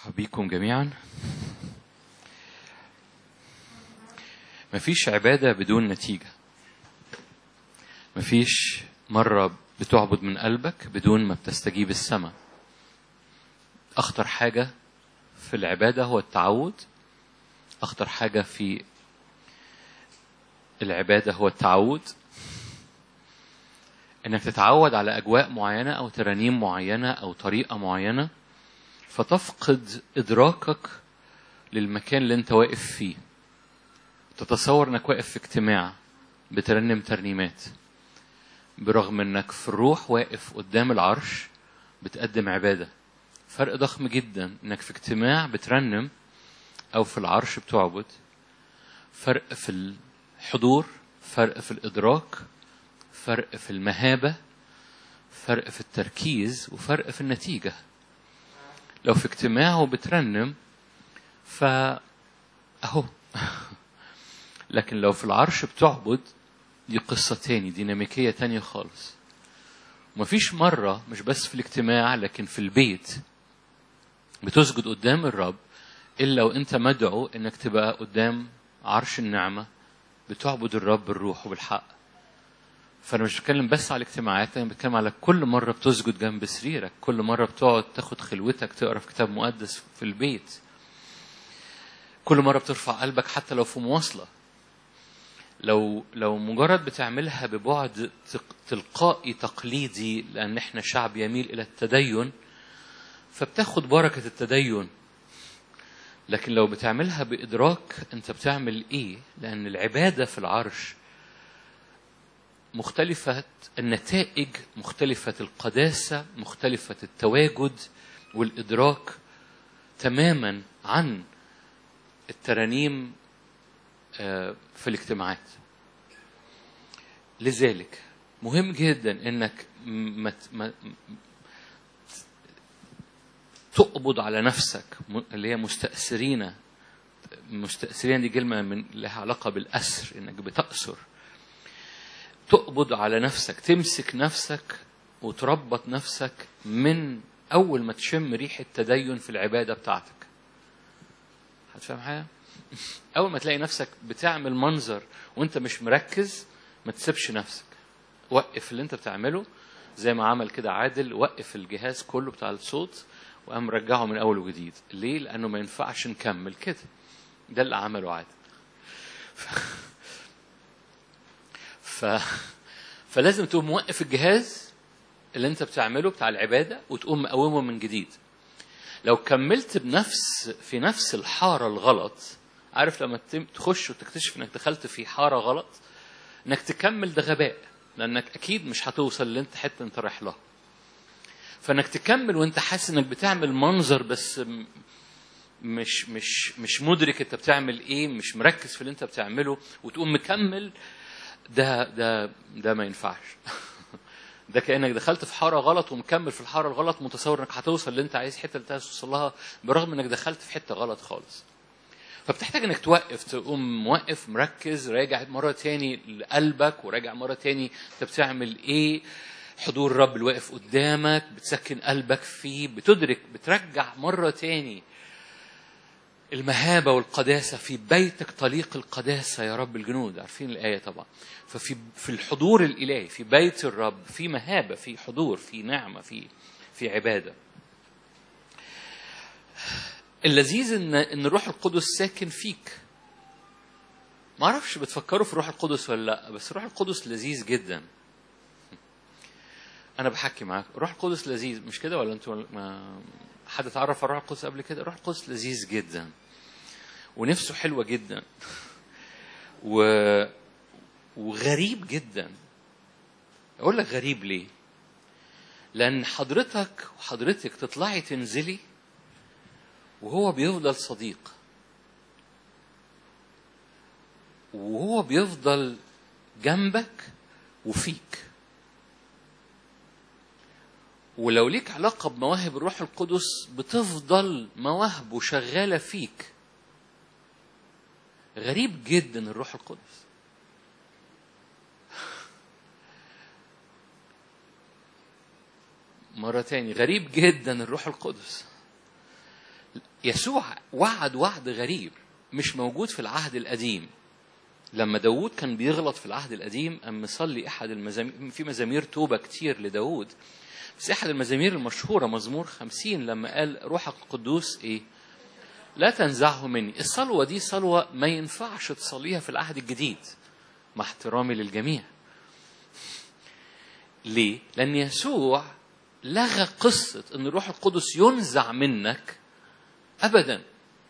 مرحب بيكم جميعا مفيش عبادة بدون نتيجة مفيش مرة بتعبد من قلبك بدون ما بتستجيب السماء أخطر حاجة في العبادة هو التعود أخطر حاجة في العبادة هو التعود انك تتعود على اجواء معينه او ترانيم معينه او طريقه معينه فتفقد ادراكك للمكان اللي انت واقف فيه تتصور انك واقف في اجتماع بترنم ترنيمات برغم انك في الروح واقف قدام العرش بتقدم عباده فرق ضخم جدا انك في اجتماع بترنم او في العرش بتعبد فرق في الحضور فرق في الادراك فرق في المهابة فرق في التركيز وفرق في النتيجة لو في اجتماع وبترنم ف أهو لكن لو في العرش بتعبد دي قصة تاني ديناميكية تانية خالص مفيش مرة مش بس في الاجتماع لكن في البيت بتسجد قدام الرب إلا وأنت مدعو إنك تبقى قدام عرش النعمة بتعبد الرب بالروح وبالحق فانا مش بتكلم بس على الاجتماعات انا بتكلم على كل مره بتسجد جنب سريرك كل مره بتقعد تاخد خلوتك تقرا في كتاب مقدس في البيت كل مره بترفع قلبك حتى لو في مواصله لو لو مجرد بتعملها ببعد تلقائي تقليدي لان احنا شعب يميل الى التدين فبتاخد بركه التدين لكن لو بتعملها بادراك انت بتعمل ايه لان العباده في العرش مختلفة النتائج مختلفة القداسة مختلفة التواجد والإدراك تماما عن الترانيم في الاجتماعات لذلك مهم جدا انك ما تقبض على نفسك اللي هي مستأثرين مستأثرين دي كلمة من لها علاقة بالأسر انك بتأسر تقبض على نفسك تمسك نفسك وتربط نفسك من أول ما تشم ريحة تدين في العبادة بتاعتك هتفهم حاجة؟ أول ما تلاقي نفسك بتعمل منظر وأنت مش مركز ما تسيبش نفسك وقف اللي أنت بتعمله زي ما عمل كده عادل وقف الجهاز كله بتاع الصوت وقام رجعه من أول وجديد ليه؟ لأنه ما ينفعش نكمل كده ده اللي عمله عادل ف... ف... فلازم تقوم موقف الجهاز اللي انت بتعمله بتاع العباده وتقوم مقومه من جديد لو كملت بنفس في نفس الحاره الغلط عارف لما تخش وتكتشف انك دخلت في حاره غلط انك تكمل ده غباء لانك اكيد مش هتوصل اللي انت حته انت رايح لها فانك تكمل وانت حاسس انك بتعمل منظر بس مش مش مش مدرك انت بتعمل ايه مش مركز في اللي انت بتعمله وتقوم مكمل ده ده ده ما ينفعش ده كانك دخلت في حاره غلط ومكمل في الحاره الغلط متصور انك هتوصل اللي انت عايز الحته اللي انت عايز توصل لها برغم انك دخلت في حته غلط خالص فبتحتاج انك توقف تقوم موقف مركز راجع مره تاني لقلبك وراجع مره تاني انت بتعمل ايه حضور الرب اللي واقف قدامك بتسكن قلبك فيه بتدرك بترجع مره تاني المهابة والقداسة في بيتك طليق القداسة يا رب الجنود عارفين الآية طبعا ففي في الحضور الإلهي في بيت الرب في مهابة في حضور في نعمة في في عبادة اللذيذ ان ان الروح القدس ساكن فيك ما اعرفش بتفكروا في الروح القدس ولا لا بس الروح القدس لذيذ جدا انا بحكي معاك الروح القدس لذيذ مش كده ولا انتوا ما حد اتعرف على الروح القدس قبل كده الروح القدس لذيذ جدا ونفسه حلوة جدا و... وغريب جدا أقول لك غريب ليه لأن حضرتك وحضرتك تطلعي تنزلي وهو بيفضل صديق وهو بيفضل جنبك وفيك ولو ليك علاقة بمواهب الروح القدس بتفضل مواهبه شغالة فيك غريب جدا الروح القدس مرة تاني غريب جدا الروح القدس يسوع وعد وعد غريب مش موجود في العهد القديم لما داوود كان بيغلط في العهد القديم أم مصلي أحد المزامير في مزامير توبة كتير لداوود بس أحد المزامير المشهورة مزمور خمسين لما قال روحك القدوس إيه لا تنزعه مني الصلوة دي صلوة ما ينفعش تصليها في العهد الجديد مع احترامي للجميع ليه؟ لأن يسوع لغى قصة أن الروح القدس ينزع منك أبدا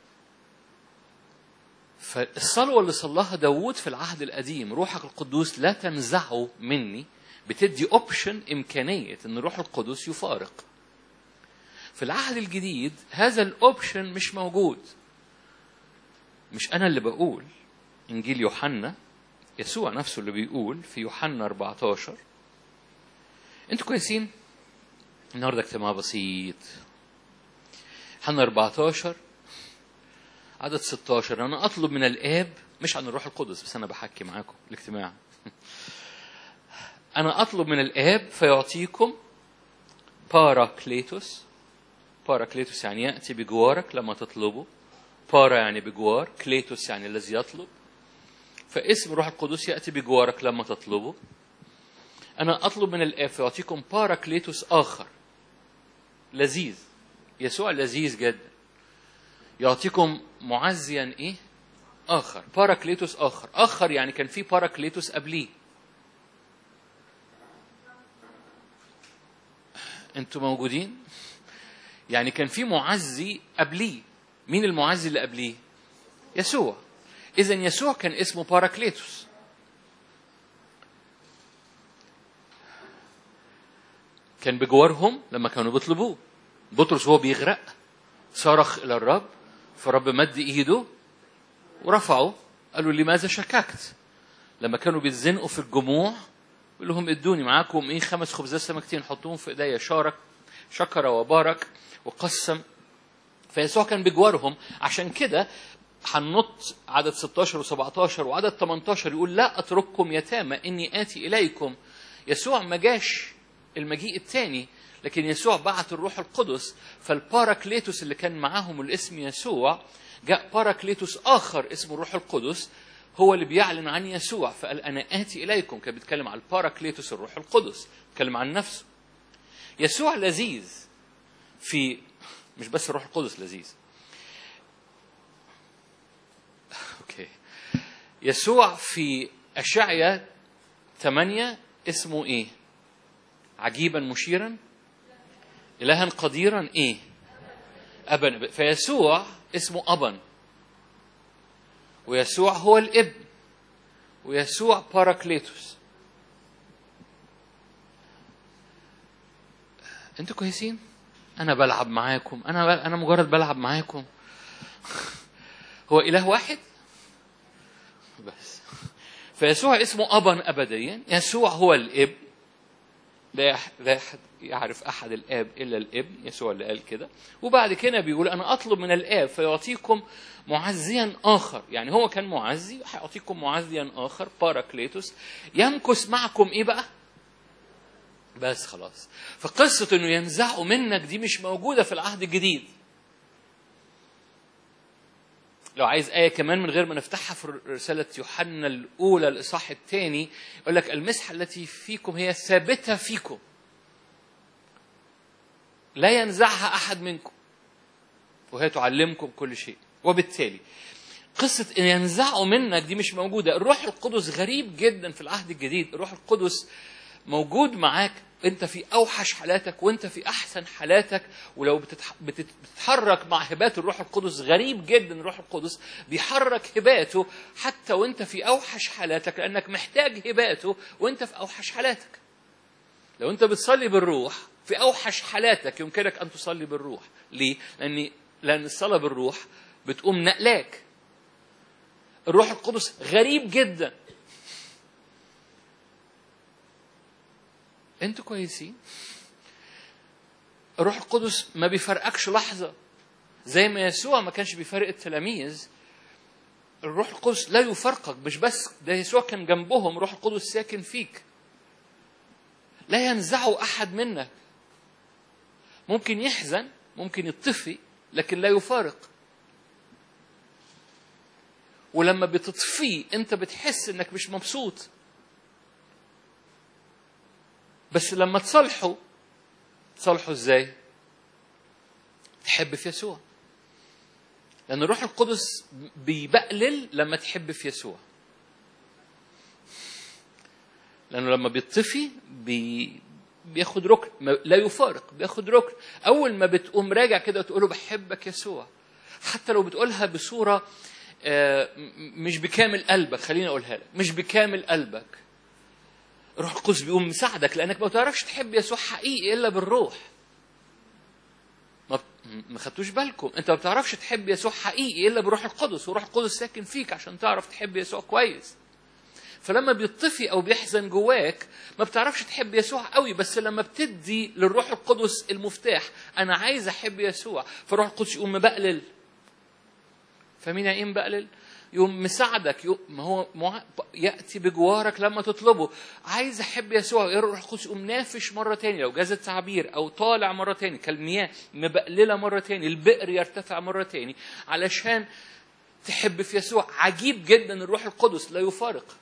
فالصلوة اللي صلاها داوود في العهد القديم روحك القدوس لا تنزعه مني بتدي اوبشن إمكانية أن الروح القدس يفارق في العهد الجديد هذا الاوبشن مش موجود مش انا اللي بقول انجيل يوحنا يسوع نفسه اللي بيقول في يوحنا 14 انتوا كويسين النهارده اجتماع بسيط يوحنا 14 عدد 16 انا اطلب من الاب مش عن الروح القدس بس انا بحكي معاكم الاجتماع انا اطلب من الاب فيعطيكم باراكليتوس باراكليتوس يعني يأتي بجوارك لما تطلبه بارا يعني بجوار كليتوس يعني الذي يطلب فاسم الروح القدس يأتي بجوارك لما تطلبه أنا أطلب من الآب فيعطيكم باراكليتوس آخر لذيذ يسوع لذيذ جدا يعطيكم معزيا إيه آخر باراكليتوس آخر آخر يعني كان في باراكليتوس قبليه انتوا موجودين يعني كان في معزي قبليه مين المعزي اللي قبليه يسوع اذا يسوع كان اسمه باراكليتوس كان بجوارهم لما كانوا بيطلبوه بطرس وهو بيغرق صرخ الى الرب فالرب مد ايده ورفعه قالوا لماذا شككت لما كانوا بيتزنقوا في الجموع يقول لهم ادوني معاكم ايه خمس خبزات سمكتين حطوهم في ايديا شارك شكر وبارك وقسم فيسوع كان بجوارهم عشان كده هننط عدد 16 و17 وعدد 18 يقول لا اترككم يتامى اني اتي اليكم يسوع ما جاش المجيء الثاني لكن يسوع بعت الروح القدس فالباراكليتوس اللي كان معاهم الاسم يسوع جاء باراكليتوس اخر اسمه الروح القدس هو اللي بيعلن عن يسوع فقال انا اتي اليكم كان بيتكلم عن الباراكليتوس الروح القدس بيتكلم عن نفسه يسوع لذيذ في مش بس الروح القدس لذيذ اوكي يسوع في اشعيا 8 اسمه ايه عجيبا مشيرا الها قديرا ايه ابا فيسوع اسمه ابا ويسوع هو الابن ويسوع باراكليتوس انتوا كويسين انا بلعب معاكم انا بل... انا مجرد بلعب معاكم هو اله واحد بس فيسوع اسمه ابا ابديا يسوع هو الابن لا لا احد يعرف احد الاب الا الابن يسوع اللي قال كده وبعد كده بيقول انا اطلب من الاب فيعطيكم معزيا اخر يعني هو كان معزي هيعطيكم معزيا اخر باراكليتوس يمكث معكم ايه بقى بس خلاص فقصة انه ينزعوا منك دي مش موجودة في العهد الجديد لو عايز آية كمان من غير ما نفتحها في رسالة يوحنا الأولى الإصحاح الثاني يقول لك المسحة التي فيكم هي ثابتة فيكم لا ينزعها أحد منكم وهي تعلمكم كل شيء وبالتالي قصة إن ينزعوا منك دي مش موجودة الروح القدس غريب جدا في العهد الجديد الروح القدس موجود معاك انت في اوحش حالاتك وانت في احسن حالاتك ولو بتتح... بتتحرك مع هبات الروح القدس غريب جدا الروح القدس بيحرك هباته حتى وانت في اوحش حالاتك لانك محتاج هباته وانت في اوحش حالاتك لو انت بتصلي بالروح في اوحش حالاتك يمكنك ان تصلي بالروح ليه لان لان الصلاه بالروح بتقوم نقلاك الروح القدس غريب جدا انتوا كويسين الروح القدس ما بيفرقكش لحظه زي ما يسوع ما كانش بيفرق التلاميذ الروح القدس لا يفرقك مش بس ده يسوع كان جنبهم الروح القدس ساكن فيك لا ينزعه احد منك ممكن يحزن ممكن يطفي لكن لا يفارق ولما بتطفيه انت بتحس انك مش مبسوط بس لما تصالحه تصالحه ازاي تحب في يسوع لان الروح القدس بيبقلل لما تحب في يسوع لانه لما بيطفي بي بياخد ركن ما- لا يفارق بياخد ركن اول ما بتقوم راجع كده وتقول له بحبك يسوع حتى لو بتقولها بصوره آه، م- مش بكامل قلبك خليني اقولها لك مش بكامل قلبك الروح القدس بيقوم مساعدك لانك ما بتعرفش تحب يسوع حقيقي الا بالروح ما ما خدتوش بالكم انت ما بتعرفش تحب يسوع حقيقي الا بالروح القدس والروح القدس ساكن فيك عشان تعرف تحب يسوع كويس فلما بيطفي او بيحزن جواك ما بتعرفش تحب يسوع قوي بس لما بتدي للروح القدس المفتاح انا عايز احب يسوع فالروح القدس يقوم مبقلل فمين يعني ايه مبقلل يقوم مساعدك يقوم ما هو مع... ياتي بجوارك لما تطلبه عايز احب يسوع الروح القدس يقوم نافش مره تاني لو جاز التعبير او طالع مره تاني كالمياه مبقلله مره تاني البئر يرتفع مره تاني علشان تحب في يسوع عجيب جدا الروح القدس لا يفارق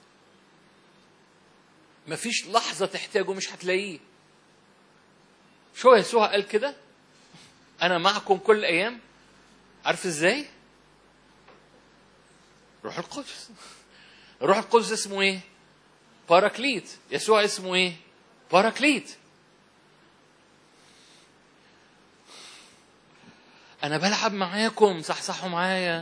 مفيش لحظة تحتاجه مش هتلاقيه شو يسوع قال كده أنا معكم كل أيام عارف إزاي روح القدس الروح القدس اسمه إيه باراكليت يسوع اسمه إيه باراكليت أنا بلعب معاكم صحصحوا معايا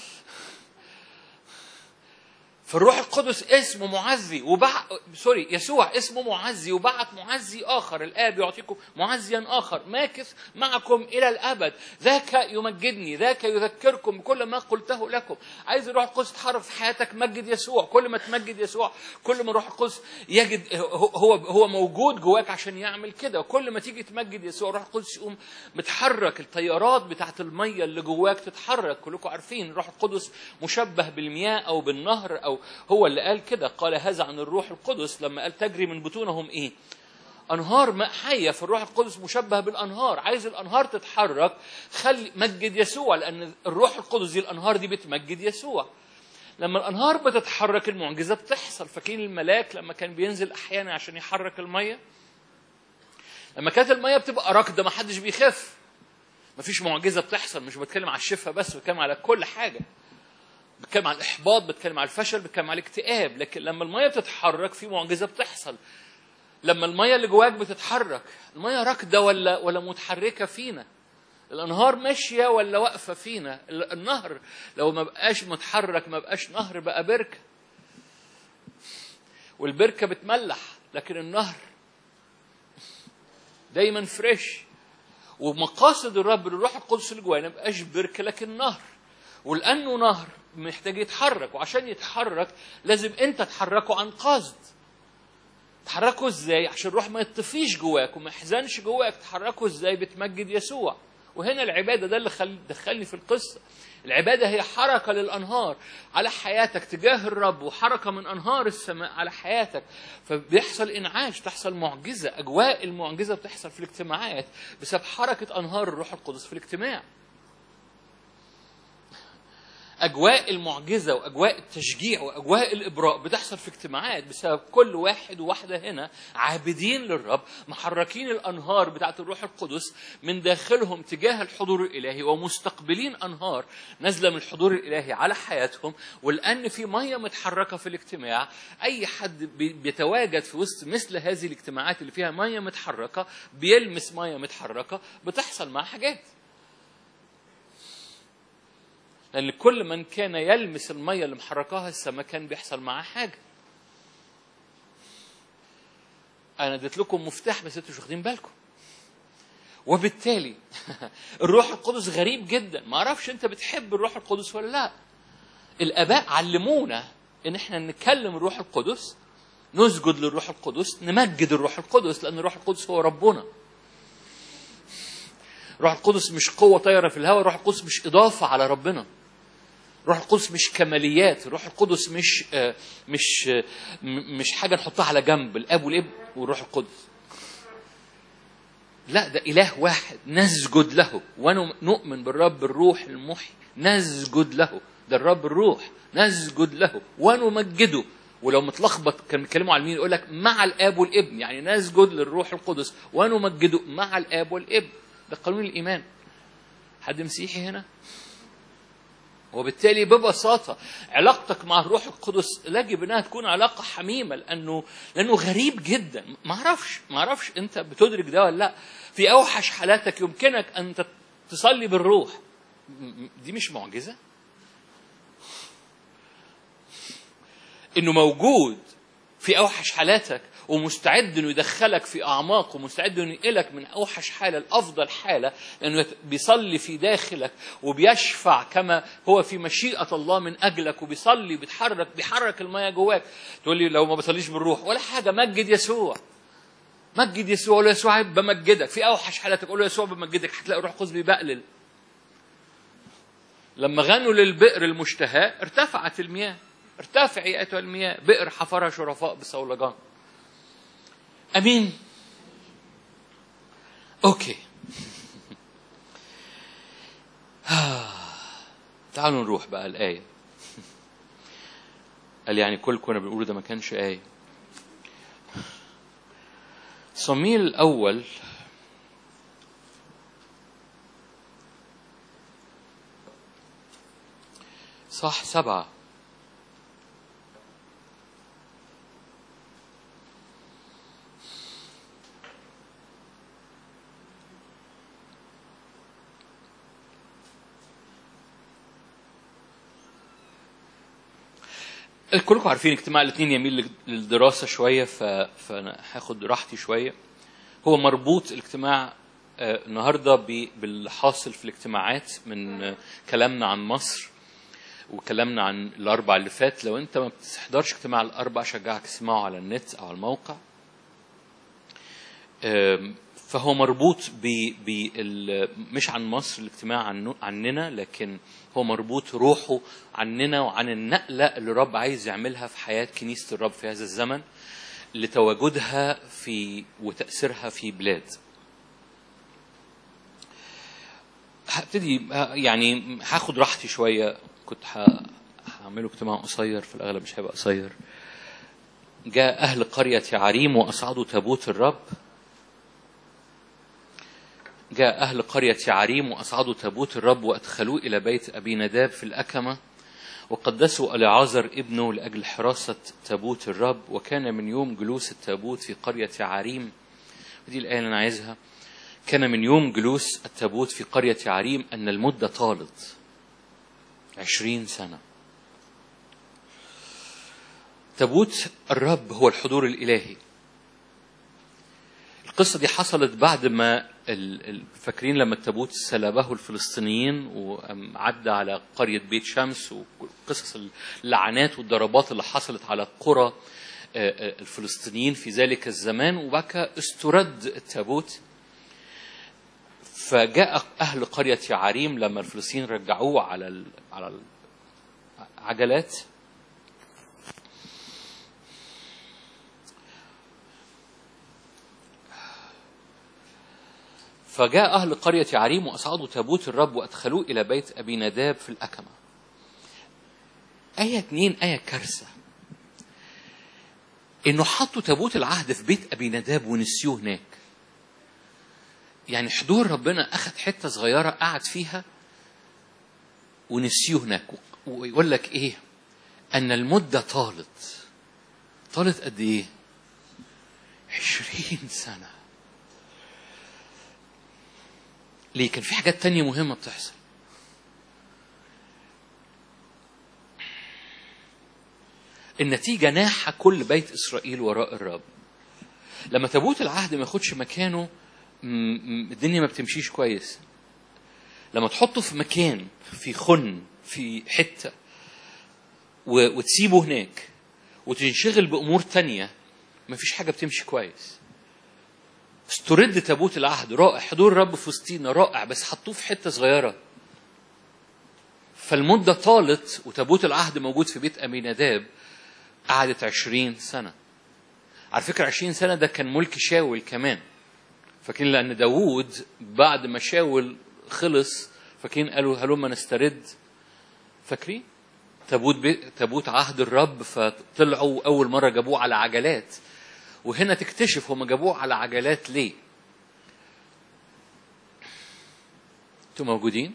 فالروح القدس اسمه معزي وبع سوري يسوع اسمه معزي وبعت معزي اخر الاب يعطيكم معزيا اخر ماكث معكم الى الابد ذاك يمجدني ذاك يذكركم بكل ما قلته لكم عايز الروح القدس يتحرك في حياتك مجد يسوع كل ما تمجد يسوع كل ما الروح القدس يجد هو هو موجود جواك عشان يعمل كده وكل ما تيجي تمجد يسوع الروح القدس يقوم متحرك التيارات بتاعت الميه اللي جواك تتحرك كلكم عارفين الروح القدس مشبه بالمياه او بالنهر او هو اللي قال كده قال هذا عن الروح القدس لما قال تجري من بطونهم ايه انهار ماء حيه فالروح القدس مشبه بالانهار عايز الانهار تتحرك خلي مجد يسوع لان الروح القدس دي الانهار دي بتمجد يسوع لما الانهار بتتحرك المعجزه بتحصل فاكرين الملاك لما كان بينزل احيانا عشان يحرك الميه لما كانت الميه بتبقى راكده ما حدش بيخاف مفيش معجزه بتحصل مش بتكلم على الشفاء بس بتكلم على كل حاجه بتكلم على الاحباط بتكلم على الفشل بتكلم على الاكتئاب لكن لما الميه بتتحرك في معجزه بتحصل لما الميه اللي جواك بتتحرك الميه راكده ولا ولا متحركه فينا الانهار ماشيه ولا واقفه فينا النهر لو ما بقاش متحرك ما بقاش نهر بقى بركه والبركه بتملح لكن النهر دايما فريش ومقاصد الرب للروح القدس اللي جوانا ما بقاش بركه لكن نهر ولانه نهر محتاج يتحرك وعشان يتحرك لازم انت تحركه عن قصد تحركه ازاي عشان الروح ما يطفيش جواك وما يحزنش جواك تحركه ازاي بتمجد يسوع وهنا العباده ده اللي خل... دخلني في القصه العباده هي حركه للانهار على حياتك تجاه الرب وحركه من انهار السماء على حياتك فبيحصل انعاش تحصل معجزه اجواء المعجزه بتحصل في الاجتماعات بسبب حركه انهار الروح القدس في الاجتماع اجواء المعجزه واجواء التشجيع واجواء الابراء بتحصل في اجتماعات بسبب كل واحد وواحده هنا عابدين للرب محركين الانهار بتاعت الروح القدس من داخلهم تجاه الحضور الالهي ومستقبلين انهار نازله من الحضور الالهي على حياتهم ولان في ميه متحركه في الاجتماع اي حد بيتواجد في وسط مثل هذه الاجتماعات اللي فيها ميه متحركه بيلمس ميه متحركه بتحصل معاه حاجات لأن كل من كان يلمس المية اللي محركاها السماء كان بيحصل معاه حاجة. أنا اديت لكم مفتاح بس أنتوا مش واخدين بالكم. وبالتالي الروح القدس غريب جدا، ما أعرفش أنت بتحب الروح القدس ولا لا. الآباء علمونا إن إحنا نكلم الروح القدس نسجد للروح القدس نمجد الروح القدس لأن الروح القدس هو ربنا. الروح القدس مش قوة طايرة في الهواء، الروح القدس مش إضافة على ربنا. الروح القدس مش كماليات، الروح القدس مش آه مش آه مش حاجة نحطها على جنب، الآب والابن والروح القدس. لا ده إله واحد نسجد له ونؤمن بالرب الروح المحيي نسجد له ده الرب الروح نسجد له ونمجده ولو متلخبط كان بيتكلموا على مين يقول لك مع الاب والابن يعني نسجد للروح القدس ونمجده مع الاب والابن ده قانون الايمان حد مسيحي هنا وبالتالي ببساطة علاقتك مع الروح القدس يجب انها تكون علاقة حميمة لانه لانه غريب جدا ما اعرفش ما اعرفش انت بتدرك ده ولا لا في اوحش حالاتك يمكنك ان تصلي بالروح دي مش معجزة انه موجود في اوحش حالاتك ومستعد انه يدخلك في اعماق ومستعد انه ينقلك من اوحش حاله لافضل حاله لانه بيصلي في داخلك وبيشفع كما هو في مشيئه الله من اجلك وبيصلي بيتحرك بيحرك الميه جواك تقول لي لو ما بصليش بالروح ولا حاجه مجد يسوع مجد يسوع قول له يسوع بمجدك في اوحش حالاتك قول له يسوع بمجدك هتلاقي روح قدس بيبقلل لما غنوا للبئر المشتهى ارتفعت المياه ارتفعي ايتها المياه بئر حفرها شرفاء بصولجان امين اوكي تعالوا نروح بقى الآية قال يعني كل كنا بنقوله ده ما كانش آية صميل الأول صح سبعة كلكم عارفين اجتماع الاثنين يميل للدراسه شويه ف... فانا هاخد راحتي شويه هو مربوط الاجتماع النهارده ب... باللي حاصل في الاجتماعات من كلامنا عن مصر وكلامنا عن الاربع اللي فات لو انت ما بتحضرش اجتماع الاربع اشجعك تسمعه على النت او على الموقع فهو مربوط ب... ب... مش عن مصر الاجتماع عن... عننا لكن هو مربوط روحه عننا وعن النقلة اللي الرب عايز يعملها في حياة كنيسة الرب في هذا الزمن لتواجدها في وتأثيرها في بلاد هبتدي يعني هاخد راحتي شوية كنت هعمله اجتماع قصير في الأغلب مش هيبقى قصير جاء أهل قرية عريم وأصعدوا تابوت الرب جاء أهل قرية عريم وأصعدوا تابوت الرب وأدخلوه إلى بيت أبي نداب في الأكمة وقدسوا ألعازر ابنه لأجل حراسة تابوت الرب وكان من يوم جلوس التابوت في قرية عريم ودي الآية اللي أنا عايزها كان من يوم جلوس التابوت في قرية عريم أن المدة طالت عشرين سنة تابوت الرب هو الحضور الإلهي القصة دي حصلت بعد ما فاكرين لما التابوت سلبه الفلسطينيين وعدى على قرية بيت شمس وقصص اللعنات والضربات اللي حصلت على قرى الفلسطينيين في ذلك الزمان وبكى استرد التابوت فجاء أهل قرية عريم لما الفلسطينيين رجعوه على على العجلات فجاء أهل قرية عريم وأصعدوا تابوت الرب وأدخلوه إلى بيت أبي نداب في الأكمة آية اتنين آية كارثة إنه حطوا تابوت العهد في بيت أبي نداب ونسيوه هناك يعني حضور ربنا أخذ حتة صغيرة قعد فيها ونسيوه هناك ويقول لك إيه أن المدة طالت طالت قد إيه عشرين سنة ليه كان في حاجات تانية مهمة بتحصل النتيجة ناح كل بيت إسرائيل وراء الرب لما تابوت العهد ما ياخدش مكانه الدنيا ما بتمشيش كويس لما تحطه في مكان في خن في حتة وتسيبه هناك وتنشغل بأمور تانية مفيش حاجة بتمشي كويس استرد تابوت العهد رائع حضور الرب في وسطينا رائع بس حطوه في حته صغيره فالمدة طالت وتابوت العهد موجود في بيت أبي نداب قعدت عشرين سنة على فكرة عشرين سنة ده كان ملك شاول كمان فاكرين لان داوود بعد ما شاول خلص فاكرين قالوا هلما نسترد فاكرين تابوت بي... تابوت عهد الرب فطلعوا اول مره جابوه على عجلات وهنا تكتشف هم جابوه على عجلات ليه انتوا موجودين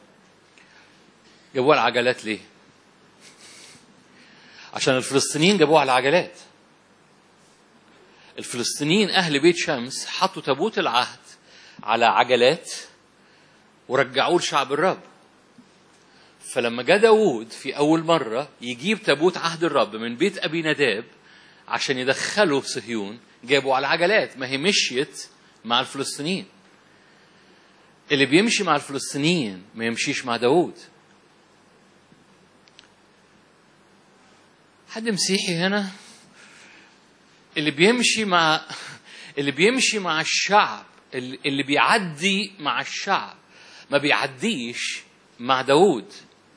جابوه على عجلات ليه عشان الفلسطينيين جابوه على عجلات الفلسطينيين اهل بيت شمس حطوا تابوت العهد على عجلات ورجعوه لشعب الرب فلما جاء داوود في أول مرة يجيب تابوت عهد الرب من بيت أبي نداب عشان يدخله صهيون جابوا على عجلات ما هي مشيت مع الفلسطينيين اللي بيمشي مع الفلسطينيين ما يمشيش مع داوود حد مسيحي هنا اللي بيمشي مع اللي بيمشي مع الشعب اللي بيعدي مع الشعب ما بيعديش مع داوود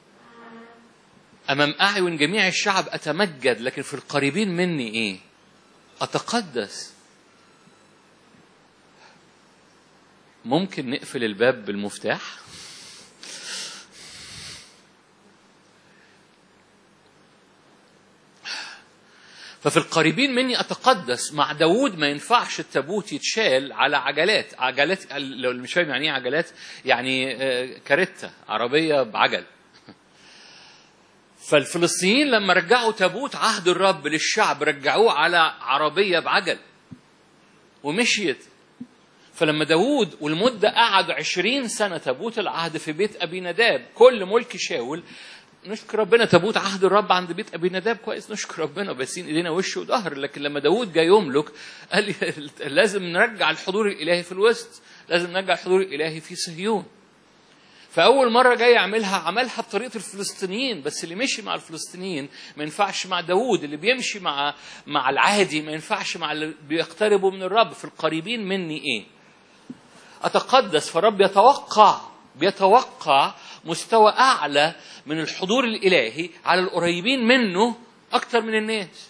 أمام أعين جميع الشعب أتمجد لكن في القريبين مني إيه؟ أتقدس ممكن نقفل الباب بالمفتاح؟ ففي القريبين مني أتقدس مع داوود ما ينفعش التابوت يتشال على عجلات عجلات لو مش فاهم يعني ايه عجلات يعني كاريتا عربية بعجل فالفلسطينيين لما رجعوا تابوت عهد الرب للشعب رجعوه على عربية بعجل ومشيت فلما داوود والمدة قعد عشرين سنة تابوت العهد في بيت أبي نداب كل ملك شاول نشكر ربنا تابوت عهد الرب عند بيت ابي نداب كويس نشكر ربنا باسين ايدينا وش وظهر لكن لما داوود جاي يملك قال لي لازم نرجع الحضور الالهي في الوسط لازم نرجع الحضور الالهي في صهيون فاول مره جاي يعملها عملها بطريقه الفلسطينيين بس اللي مشي مع الفلسطينيين ما ينفعش مع داوود اللي بيمشي مع مع العادي ما ينفعش مع اللي بيقتربوا من الرب في القريبين مني ايه اتقدس فالرب يتوقع بيتوقع مستوى اعلى من الحضور الالهي على القريبين منه اكتر من الناس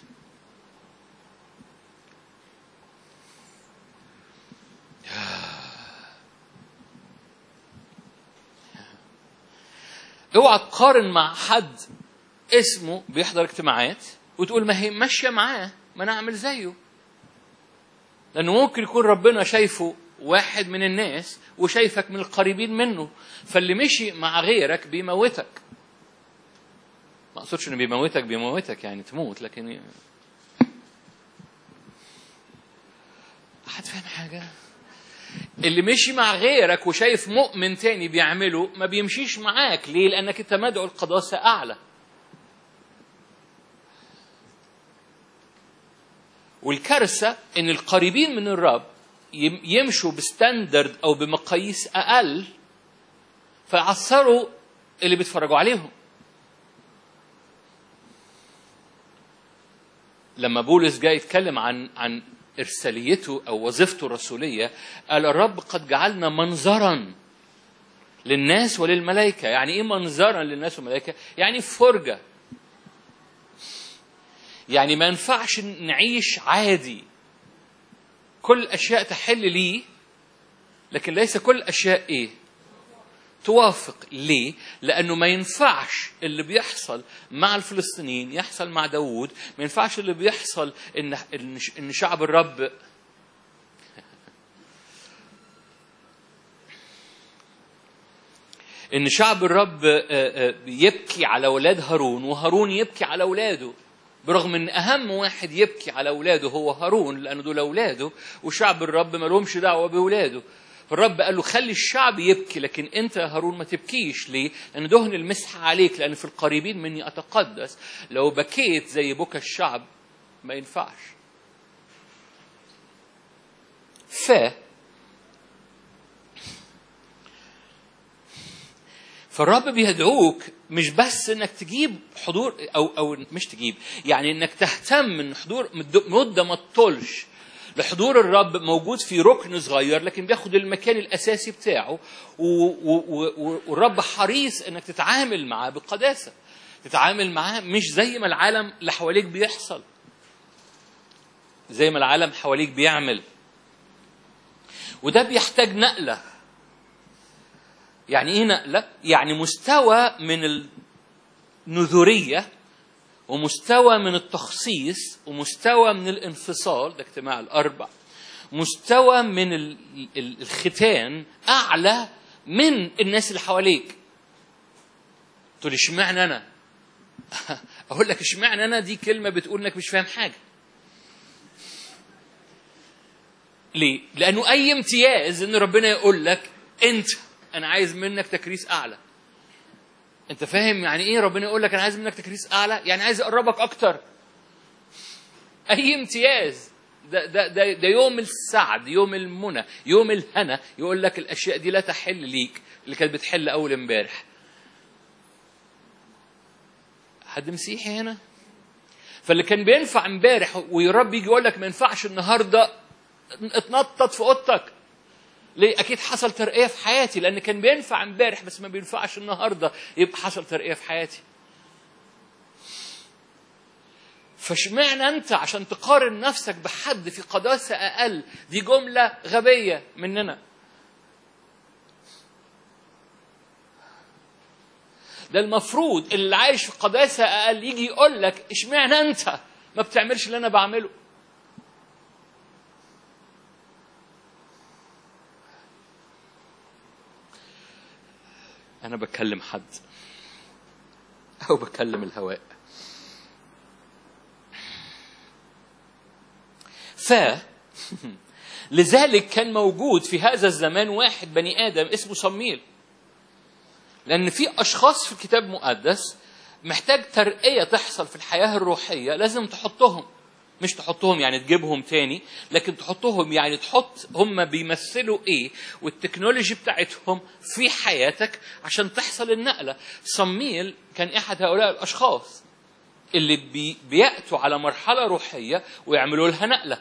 اوعى تقارن مع حد اسمه بيحضر اجتماعات وتقول ما هي ماشيه معاه ما انا اعمل زيه لانه ممكن يكون ربنا شايفه واحد من الناس وشايفك من القريبين منه فاللي مشي مع غيرك بيموتك ما اقصدش انه بيموتك بيموتك يعني تموت لكن حد فاهم حاجه اللي مشي مع غيرك وشايف مؤمن تاني بيعمله ما بيمشيش معاك ليه لانك انت مدعو القداسه اعلى والكارثه ان القريبين من الرب يمشوا بستاندرد او بمقاييس اقل فيعثروا اللي بيتفرجوا عليهم لما بولس جاي يتكلم عن عن ارساليته او وظيفته الرسوليه قال الرب قد جعلنا منظرا للناس وللملائكه يعني ايه منظرا للناس والملائكه يعني فرجه يعني ما ينفعش نعيش عادي كل الاشياء تحل لي لكن ليس كل الاشياء ايه توافق ليه لانه ما ينفعش اللي بيحصل مع الفلسطينيين يحصل مع داوود ما ينفعش اللي بيحصل ان ان شعب الرب ان شعب الرب يبكي على اولاد هارون وهارون يبكي على اولاده برغم ان اهم واحد يبكي على اولاده هو هارون لانه دول اولاده وشعب الرب ما لهمش دعوه باولاده فالرب قال له خلي الشعب يبكي لكن انت يا هارون ما تبكيش ليه؟ لان دهن المسح عليك لان في القريبين مني اتقدس لو بكيت زي بكى الشعب ما ينفعش. ف فالرب بيدعوك مش بس انك تجيب حضور او او مش تجيب يعني انك تهتم من حضور مده ما تطولش لحضور الرب موجود في ركن صغير لكن بياخد المكان الاساسي بتاعه والرب حريص انك تتعامل معاه بقداسه تتعامل معاه مش زي ما العالم اللي حواليك بيحصل زي ما العالم حواليك بيعمل وده بيحتاج نقلة يعني ايه نقلة؟ يعني مستوى من النذورية ومستوى من التخصيص ومستوى من الانفصال ده اجتماع الأربع مستوى من ال- ال- الختان أعلى من الناس اللي حواليك تقول لي اشمعنى أنا؟ أقول لك اشمعنى أنا دي كلمة بتقول إنك مش فاهم حاجة ليه؟ لأنه أي امتياز إن ربنا يقول لك أنت أنا عايز منك تكريس أعلى. أنت فاهم يعني إيه ربنا يقول لك أنا عايز منك تكريس أعلى؟ يعني عايز أقربك أكتر. أي امتياز ده ده ده, ده يوم السعد، يوم المنى، يوم الهنا يقول لك الأشياء دي لا تحل ليك اللي كانت بتحل أول امبارح. حد مسيحي هنا؟ فاللي كان بينفع امبارح والرب يجي يقول لك ما ينفعش النهارده اتنطط في اوضتك ليه؟ اكيد حصل ترقيه في حياتي لان كان بينفع امبارح بس ما بينفعش النهارده يبقى حصل ترقيه في حياتي. فاشمعنى انت عشان تقارن نفسك بحد في قداسه اقل دي جمله غبيه مننا. ده المفروض اللي عايش في قداسه اقل يجي يقول لك اشمعنى انت ما بتعملش اللي انا بعمله. أنا بكلم حد أو بكلم الهواء ف لذلك كان موجود في هذا الزمان واحد بني آدم اسمه صميل لأن في أشخاص في الكتاب المقدس محتاج ترقية تحصل في الحياة الروحية لازم تحطهم مش تحطهم يعني تجيبهم تاني لكن تحطهم يعني تحط هم بيمثلوا ايه والتكنولوجي بتاعتهم في حياتك عشان تحصل النقلة صميل كان احد هؤلاء الاشخاص اللي بي بيأتوا على مرحلة روحية ويعملوا لها نقلة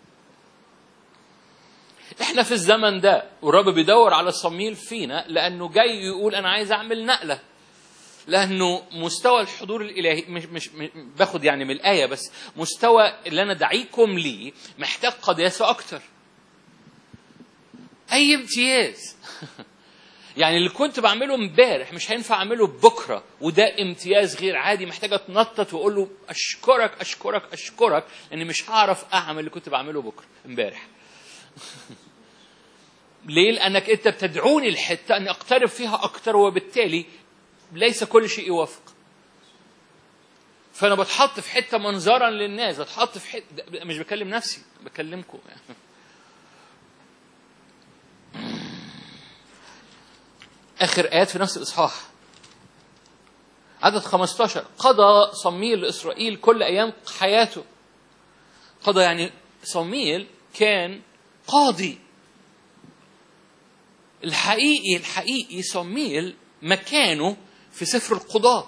احنا في الزمن ده والرب بيدور على صميل فينا لانه جاي يقول انا عايز اعمل نقله لانه مستوى الحضور الالهي مش مش م- باخد يعني من الايه بس مستوى اللي انا دعيكم ليه محتاج قداسه اكتر اي امتياز يعني اللي كنت بعمله امبارح مش هينفع اعمله بكره وده امتياز غير عادي محتاج اتنطط واقول له اشكرك اشكرك اشكرك لاني مش هعرف اعمل اللي كنت بعمله بكره امبارح ليه؟ لأنك أنت بتدعوني الحتة أن أقترب فيها أكتر وبالتالي ليس كل شيء يوافق. فأنا بتحط في حتة منظرا للناس، بتحط في حتة مش بكلم نفسي، بكلمكم يعني. آخر آيات في نفس الإصحاح. عدد 15 قضى صميل لإسرائيل كل أيام حياته. قضى يعني صميل كان قاضي الحقيقي الحقيقي صميل مكانه في سفر القضاء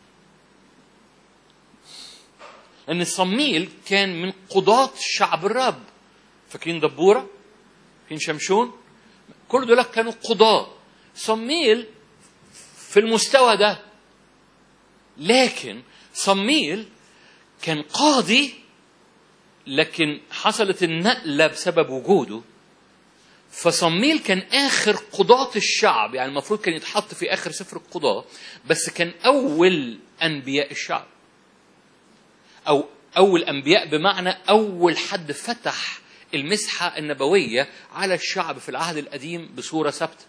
لأن صميل كان من قضاة شعب الرب فاكرين دبورة فاكرين شمشون كل دول كانوا قضاة صميل في المستوى ده لكن صميل كان قاضي لكن حصلت النقلة بسبب وجوده فصميل كان آخر قضاة الشعب يعني المفروض كان يتحط في آخر سفر القضاة بس كان أول أنبياء الشعب أو أول أنبياء بمعنى أول حد فتح المسحة النبوية على الشعب في العهد القديم بصورة ثابتة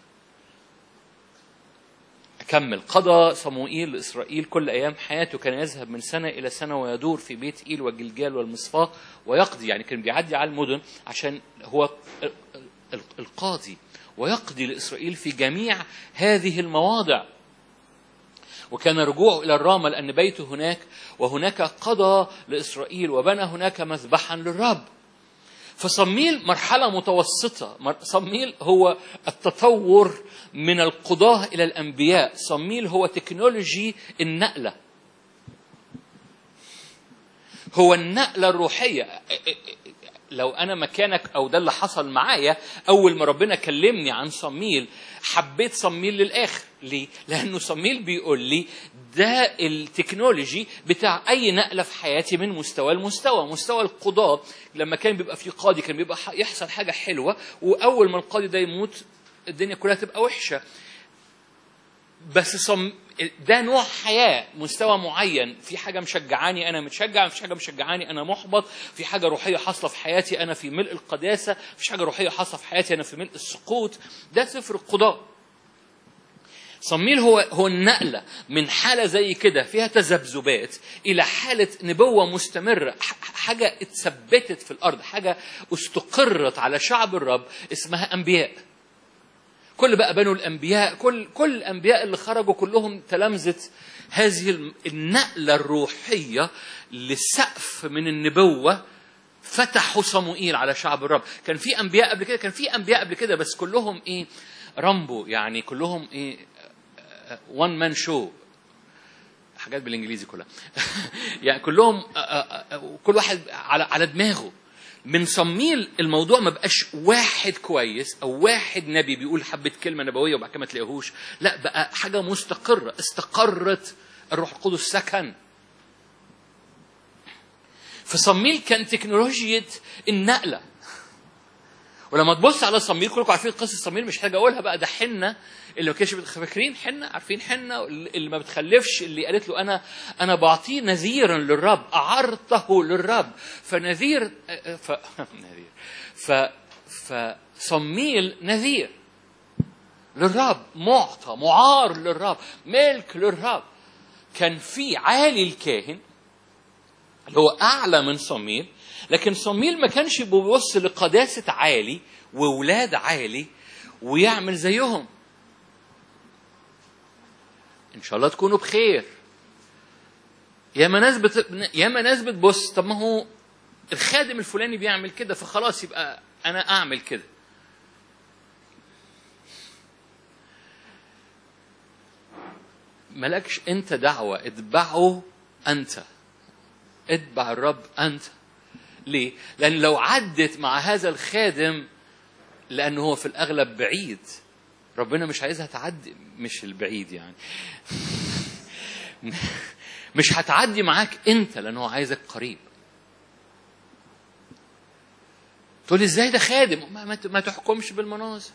أكمل قضى صموئيل لإسرائيل كل أيام حياته كان يذهب من سنة إلى سنة ويدور في بيت إيل وجلجال والمصفاة ويقضي يعني كان بيعدي على المدن عشان هو القاضي ويقضي لإسرائيل في جميع هذه المواضع وكان رجوعه إلى الرامة لأن بيته هناك وهناك قضى لإسرائيل وبنى هناك مذبحا للرب فصميل مرحلة متوسطة صميل هو التطور من القضاة إلى الأنبياء صميل هو تكنولوجي النقلة هو النقلة الروحية لو انا مكانك او ده اللي حصل معايا اول ما ربنا كلمني عن صميل حبيت صميل للاخر ليه لانه صميل بيقول لي ده التكنولوجي بتاع اي نقله في حياتي من مستوى لمستوى مستوى القضاء لما كان بيبقى في قاضي كان بيبقى ح- يحصل حاجه حلوه واول ما القاضي ده يموت الدنيا كلها تبقى وحشه بس صم... ده نوع حياة مستوى معين في حاجة مشجعاني أنا متشجع في حاجة مشجعاني أنا محبط في حاجة روحية حاصلة في حياتي أنا في ملء القداسة في حاجة روحية حاصلة في حياتي أنا في ملء السقوط ده سفر القضاء صميل هو هو النقلة من حالة زي كده فيها تذبذبات إلى حالة نبوة مستمرة ح- حاجة اتثبتت في الأرض حاجة استقرت على شعب الرب اسمها أنبياء كل بقى بنو الانبياء كل كل الانبياء اللي خرجوا كلهم تلامذه هذه الم- النقله الروحيه لسقف من النبوه فتحوا صموئيل على شعب الرب كان في انبياء قبل كده كان في انبياء قبل كده بس كلهم ايه رامبو يعني كلهم ايه وان مان شو حاجات بالانجليزي كلها يعني كلهم آه، آه، آه، كل واحد على على دماغه من صميل الموضوع ما بقاش واحد كويس او واحد نبي بيقول حبه كلمه نبويه وبعد كده ما تلاقيهوش لا بقى حاجه مستقره استقرت الروح القدس سكن فصميل كان تكنولوجيا النقله ولما تبص على صميل كلكم عارفين قصه صميل مش محتاج اقولها بقى ده حنه اللي ما كانش بت- فاكرين حنه عارفين حنه اللي ما بتخلفش اللي قالت له انا انا بعطيه نذيرا للرب اعرته للرب فنذير ف نذير ف فصميل نذير للرب معطى معار للرب ملك للرب كان في عالي الكاهن اللي هو اعلى من صميل لكن صميل ما كانش بيبص لقداسه عالي وولاد عالي ويعمل زيهم ان شاء الله تكونوا بخير ياما ناس بت... ياما ناس بتبص طب ما هو الخادم الفلاني بيعمل كده فخلاص يبقى انا اعمل كده ملكش انت دعوه اتبعه انت اتبع الرب انت ليه لان لو عدت مع هذا الخادم لانه هو في الاغلب بعيد ربنا مش عايزها تعدي مش البعيد يعني مش هتعدي معاك انت لان هو عايزك قريب تقول لي ازاي ده خادم ما, ما, ما تحكمش بالمناظر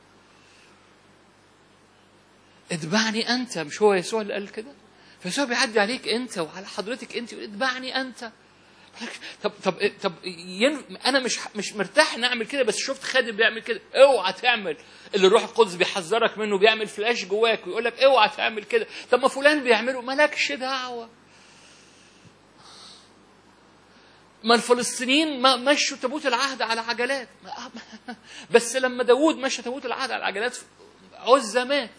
اتبعني انت مش هو يسوع اللي قال كده فيسوع بيعدي عليك انت وعلى حضرتك انت يقول اتبعني انت طب طب طب ين... انا مش مش مرتاح نعمل كده بس شفت خادم بيعمل كده اوعى تعمل اللي الروح القدس بيحذرك منه بيعمل فلاش جواك ويقول لك اوعى تعمل كده طب ما فلان بيعمله مالكش دعوه ما الفلسطينيين ما مشوا تابوت العهد على عجلات بس لما داوود مشى تابوت العهد على عجلات عزة مات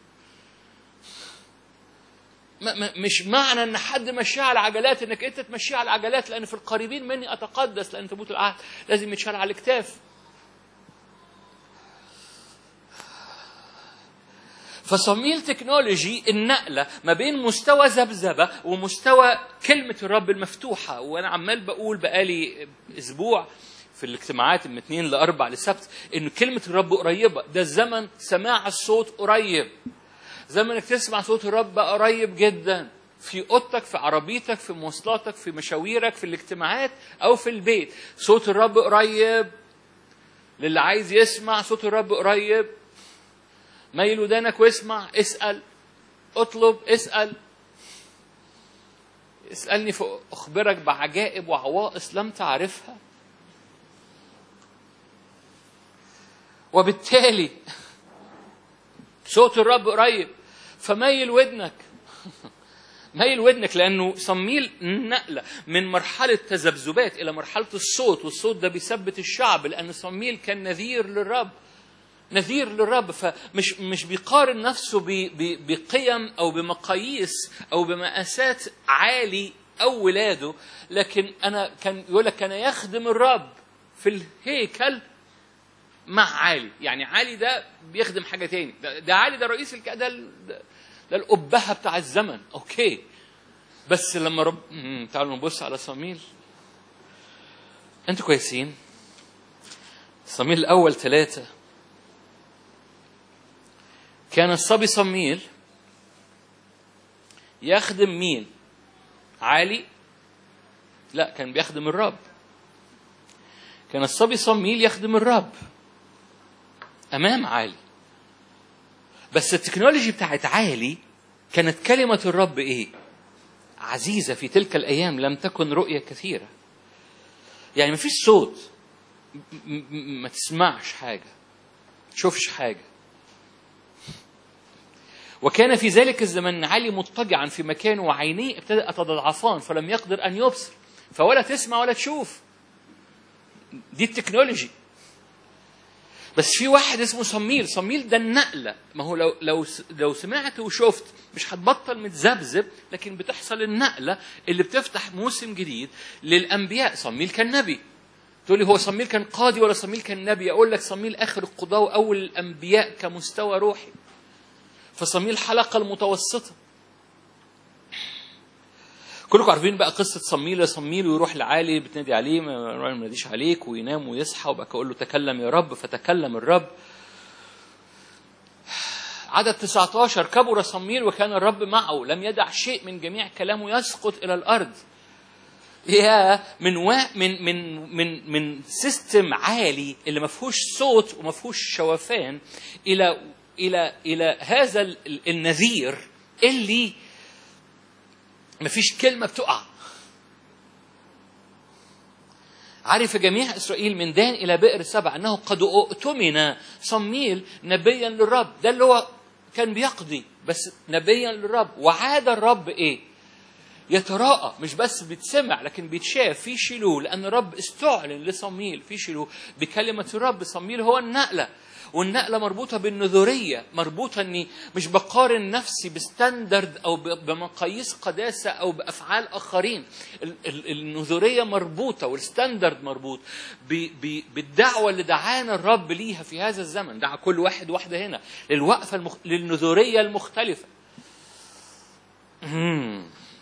مش معنى ان حد مشيه على عجلات انك انت تمشيه على عجلات لان في القريبين مني اتقدس لان تابوت العهد لازم يتشال على الكتاف فصميل تكنولوجي النقله ما بين مستوى ذبذبه ومستوى كلمه الرب المفتوحه وانا عمال بقول بقالي اسبوع في الاجتماعات من اثنين لاربع لسبت ان كلمه الرب قريبه ده الزمن سماع الصوت قريب زمن انك تسمع صوت الرب قريب جدا في اوضتك في عربيتك في مواصلاتك في مشاويرك في الاجتماعات او في البيت صوت الرب قريب للي عايز يسمع صوت الرب قريب ميل ودانك واسمع اسال اطلب اسال اسالني فاخبرك بعجائب وعوائص لم تعرفها وبالتالي صوت الرب قريب فميل ودنك ميل ودنك لانه صميل نقله من مرحله تذبذبات الى مرحله الصوت والصوت ده بيثبت الشعب لان صميل كان نذير للرب نذير للرب فمش مش بيقارن نفسه بقيم او بمقاييس او بمقاسات عالي او ولاده لكن انا كان يقول لك كان يخدم الرب في الهيكل مع علي يعني علي ده بيخدم حاجة تاني ده, ده علي ده رئيس الك... ده, ده, ده الأبهة بتاع الزمن أوكي بس لما رب تعالوا نبص على صميل أنتوا كويسين صميل الأول ثلاثة كان الصبي صميل يخدم مين؟ عالي؟ لا كان بيخدم الرب كان الصبي صميل يخدم الرب أمام عالي بس التكنولوجي بتاعت عالي كانت كلمة الرب إيه؟ عزيزة في تلك الأيام لم تكن رؤية كثيرة يعني مفيش صوت م- م- ما تسمعش حاجة تشوفش حاجة وكان في ذلك الزمن علي مضطجعا في مكانه وعينيه ابتدأ تضعفان فلم يقدر أن يبصر فولا تسمع ولا تشوف دي التكنولوجي بس في واحد اسمه صميل صميل ده النقله ما هو لو لو لو سمعت وشفت مش هتبطل متذبذب لكن بتحصل النقله اللي بتفتح موسم جديد للانبياء صميل كان نبي تقول لي هو صميل كان قاضي ولا صميل كان نبي اقول لك صميل اخر القضاه واول الانبياء كمستوى روحي فصميل الحلقه المتوسطه كلكم عارفين بقى قصة صميل يا صميل ويروح لعالي بتنادي عليه ما ما يناديش عليك وينام ويصحى وبقى يقول له تكلم يا رب فتكلم الرب عدد 19 كبر صميل وكان الرب معه لم يدع شيء من جميع كلامه يسقط إلى الأرض يا من وا من من من من سيستم عالي اللي ما فيهوش صوت وما فيهوش شوفان الى الى الى هذا ال- النذير اللي مفيش كلمة بتقع عرف جميع إسرائيل من دان إلى بئر سبع أنه قد اؤتمن صميل نبيا للرب ده اللي هو كان بيقضي بس نبيا للرب وعاد الرب إيه يتراءى مش بس بيتسمع لكن بيتشاف في شيلوه لأن الرب استعلن لصميل في شيلوه بكلمة الرب صميل هو النقلة والنقلة مربوطة بالنذورية مربوطة اني مش بقارن نفسي بستاندرد او ب- بمقاييس قداسة او بافعال اخرين ال- ال- النذورية مربوطة والستاندرد مربوط ب- ب- بالدعوة اللي دعانا الرب ليها في هذا الزمن دعا كل واحد واحدة هنا للوقفة المخ... للنذورية المختلفة مم.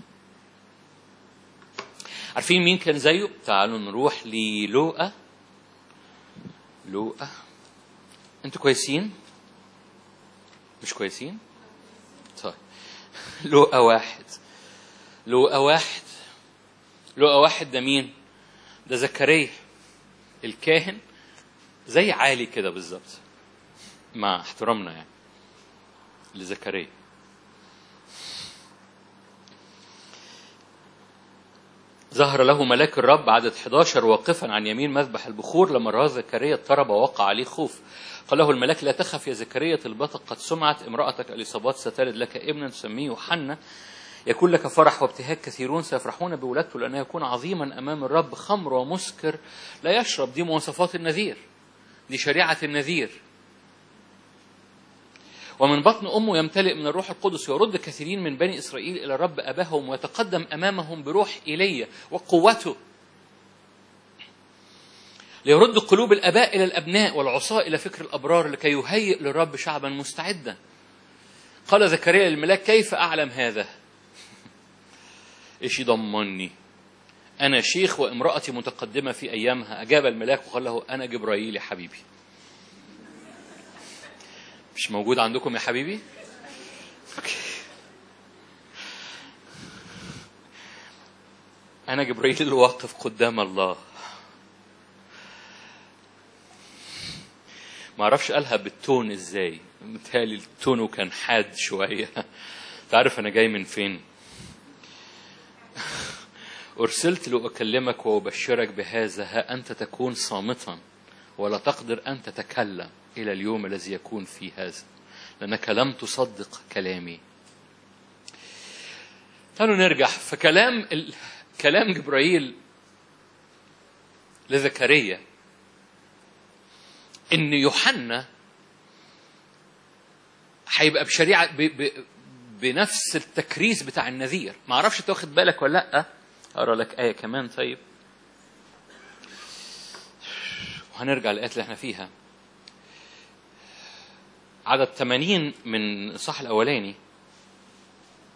عارفين مين كان زيه؟ تعالوا نروح للوقا لوقا انتوا كويسين؟ مش كويسين؟ طيب لوقا واحد لوقا واحد لوقا واحد ده مين؟ ده زكريا الكاهن زي عالي كده بالظبط مع احترامنا يعني لزكريا ظهر له ملاك الرب عدد 11 واقفا عن يمين مذبح البخور لما رأى زكريا اضطرب ووقع عليه خوف قال له الملاك لا تخف يا زكريا طلبتك قد سمعت امرأتك اليصابات ستلد لك ابنا تسميه يوحنا يكون لك فرح وابتهاج كثيرون سيفرحون بولادته لأنه يكون عظيما أمام الرب خمر ومسكر لا يشرب دي مواصفات النذير دي شريعة النذير ومن بطن أمه يمتلئ من الروح القدس ويرد كثيرين من بني إسرائيل إلى الرب أباهم ويتقدم أمامهم بروح إيليا وقوته ليرد قلوب الآباء إلى الأبناء والعصاة إلى فكر الأبرار لكي يهيئ للرب شعبا مستعدا قال زكريا للملاك كيف أعلم هذا إيش يضمني أنا شيخ وامرأتي متقدمة في أيامها أجاب الملاك وقال له أنا جبرائيل يا حبيبي مش موجود عندكم يا حبيبي أوكي. أنا جبرائيل اللي واقف قدام الله ما اعرفش قالها بالتون ازاي متهيألي التون كان حاد شوية تعرف أنا جاي من فين أرسلت لأكلمك وأبشرك بهذا ها أنت تكون صامتا ولا تقدر أن تتكلم إلى اليوم الذي يكون فيه هذا لأنك لم تصدق كلامي تعالوا نرجع فكلام ال... كلام جبرائيل لزكريا ان يوحنا هيبقى بشريعه ب... ب... بنفس التكريس بتاع النذير ما اعرفش انت واخد بالك ولا لا اقرا لك ايه كمان طيب وهنرجع للآيات اللي احنا فيها عدد 80 من الصح الاولاني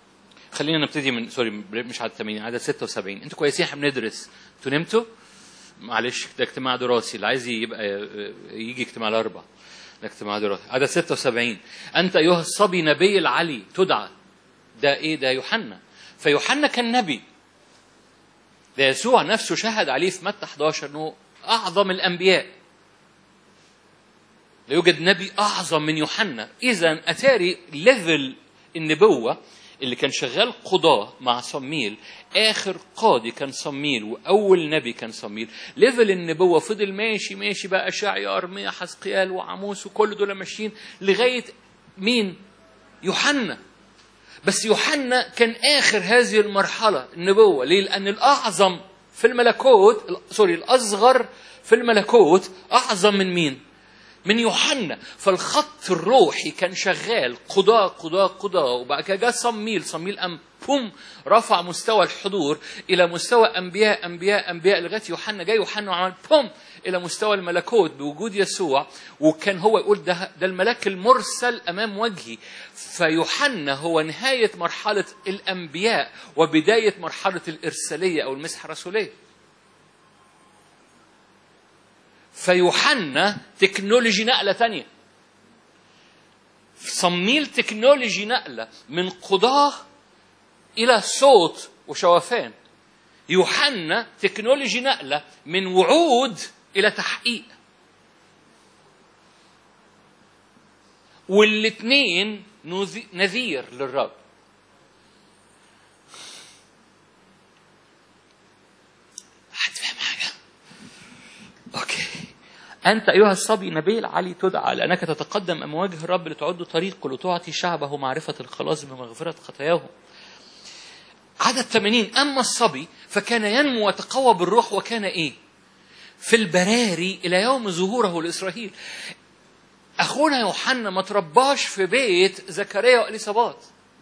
خلينا نبتدي من سوري مش عدد 80 عدد 76 انتوا كويسين احنا بندرس انتوا نمتوا معلش ده اجتماع دراسي اللي عايز يبقى يجي اجتماع الاربع ده اجتماع دراسي عدد 76 انت ايها الصبي نبي العلي تدعى ده ايه ده يوحنا فيوحنا كان نبي ده يسوع نفسه شهد عليه في متى 11 انه اعظم الانبياء لا يوجد نبي اعظم من يوحنا اذا اتاري ليفل النبوه اللي كان شغال قضاة مع صميل آخر قاضي كان صميل وأول نبي كان صميل ليفل النبوة فضل ماشي ماشي بقى أشعيا أرميا حزقيال وعموس وكل دول ماشيين لغاية مين؟ يوحنا بس يوحنا كان آخر هذه المرحلة النبوة ليه؟ لأن الأعظم في الملكوت سوري الأصغر في الملكوت أعظم من مين؟ من يوحنا فالخط الروحي كان شغال قضاء قضاء قضاء وبعد كده جه صميل صميل أم بوم رفع مستوى الحضور إلى مستوى أنبياء أنبياء أنبياء لغاية يوحنا جاي يوحنا وعمل بوم إلى مستوى الملكوت بوجود يسوع وكان هو يقول ده ده الملاك المرسل أمام وجهي فيوحنا هو نهاية مرحلة الأنبياء وبداية مرحلة الإرسالية أو المسحة الرسولية فيوحنا تكنولوجي نقلة تانية صميل تكنولوجي نقلة من قضاة إلى صوت وشوفان يوحنا تكنولوجي نقلة من وعود إلى تحقيق والاثنين نذير للرب حد فاهم حاجة؟ أوكي أنت أيها الصبي نبي العلي تدعى لأنك تتقدم أمام وجه الرب لتعد طريق لتعطي شعبه معرفة الخلاص بمغفرة خطاياهم عدد 80 أما الصبي فكان ينمو ويتقوى بالروح وكان إيه؟ في البراري إلى يوم ظهوره لإسرائيل أخونا يوحنا ما ترباش في بيت زكريا وإليصابات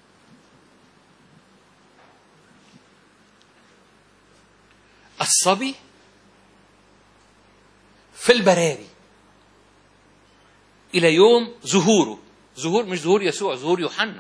الصبي في البراري إلى يوم ظهوره ظهور مش ظهور يسوع ظهور يوحنا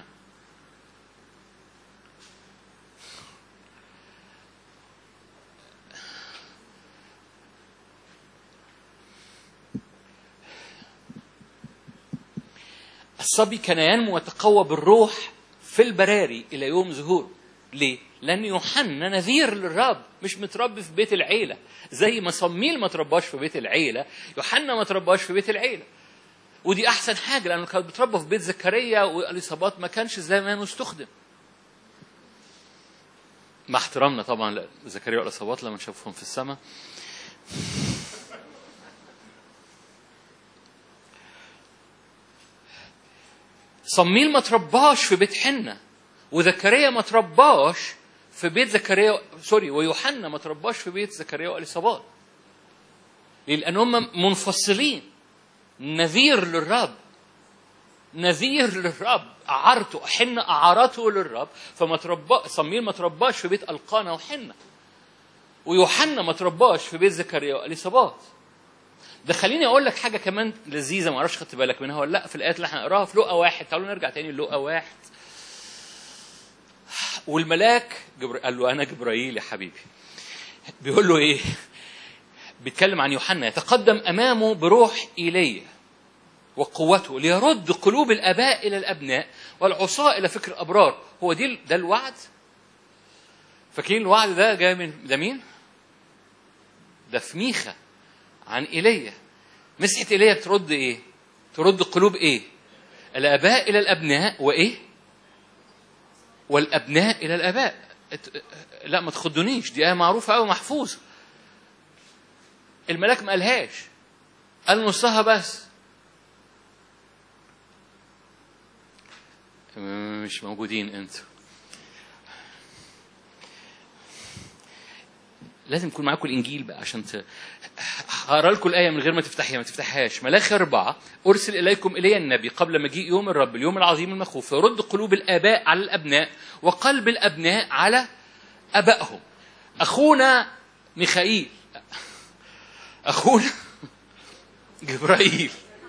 الصبي كان ينمو ويتقوى بالروح في البراري إلى يوم ظهوره ليه؟ لأن يوحنا نذير للرب مش متربي في بيت العيلة زي ما صميل ما ترباش في بيت العيلة يوحنا ما ترباش في بيت العيلة ودي أحسن حاجة لأنه كان بيتربى في بيت زكريا والإصابات ما كانش زمان استخدم مع احترامنا طبعا لزكريا والإصابات لما نشوفهم في السماء صميل ما ترباش في بيت حنة وزكريا ما ترباش في بيت زكريا سوري ويوحنا ما ترباش في بيت زكريا واليصابات لان هم منفصلين نذير للرب نذير للرب أعرته حنة أعارته للرب فما تربى صميل ما ترباش في بيت ألقانا وحنة ويوحنا ما ترباش في بيت زكريا واليصابات ده خليني اقول لك حاجه كمان لذيذه ما اعرفش خدت بالك منها ولا لا في الايات اللي احنا هنقراها في لقا واحد تعالوا نرجع تاني للقا واحد والملاك جبر... قال له انا جبرائيل يا حبيبي بيقول له ايه بيتكلم عن يوحنا يتقدم امامه بروح ايليا وقوته ليرد قلوب الاباء الى الابناء والعصاة الى فكر الابرار هو دي ده الوعد فاكرين الوعد ده جاي من ده مين ده في ميخا عن ايليا مسحه ايليا بترد ايه ترد قلوب ايه الاباء الى الابناء وايه والابناء الى الاباء لا ما تخدونيش دي ايه معروفه قوي محفوظه الملاك ما قالهاش قال نصها بس مش موجودين انتوا لازم يكون معاكم الانجيل بقى عشان ت... هقرا لكم الايه من غير ما تفتحيها ما تفتحهاش ملاخي أربعة أرسل إليكم إلي النبي قبل مجيء يوم الرب اليوم العظيم المخوف فيرد قلوب الآباء على الأبناء وقلب الأبناء على أبائهم أخونا ميخائيل أخونا جبرائيل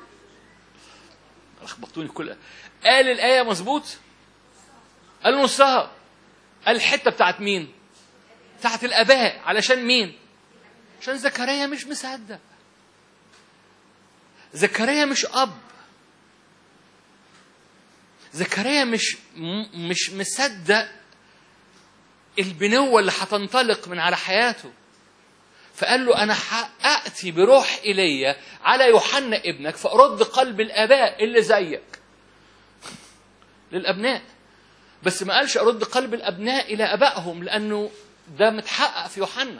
لخبطوني كل قال الآية مظبوط قال نصها قال الحتة بتاعت مين بتاعت الآباء علشان مين عشان زكريا مش مصدق زكريا مش اب زكريا مش م- مش مصدق البنوة اللي هتنطلق من على حياته فقال له أنا أتي بروح إيليا على يوحنا ابنك فأرد قلب الآباء اللي زيك للأبناء بس ما قالش أرد قلب الأبناء إلى أبائهم لأنه ده متحقق في يوحنا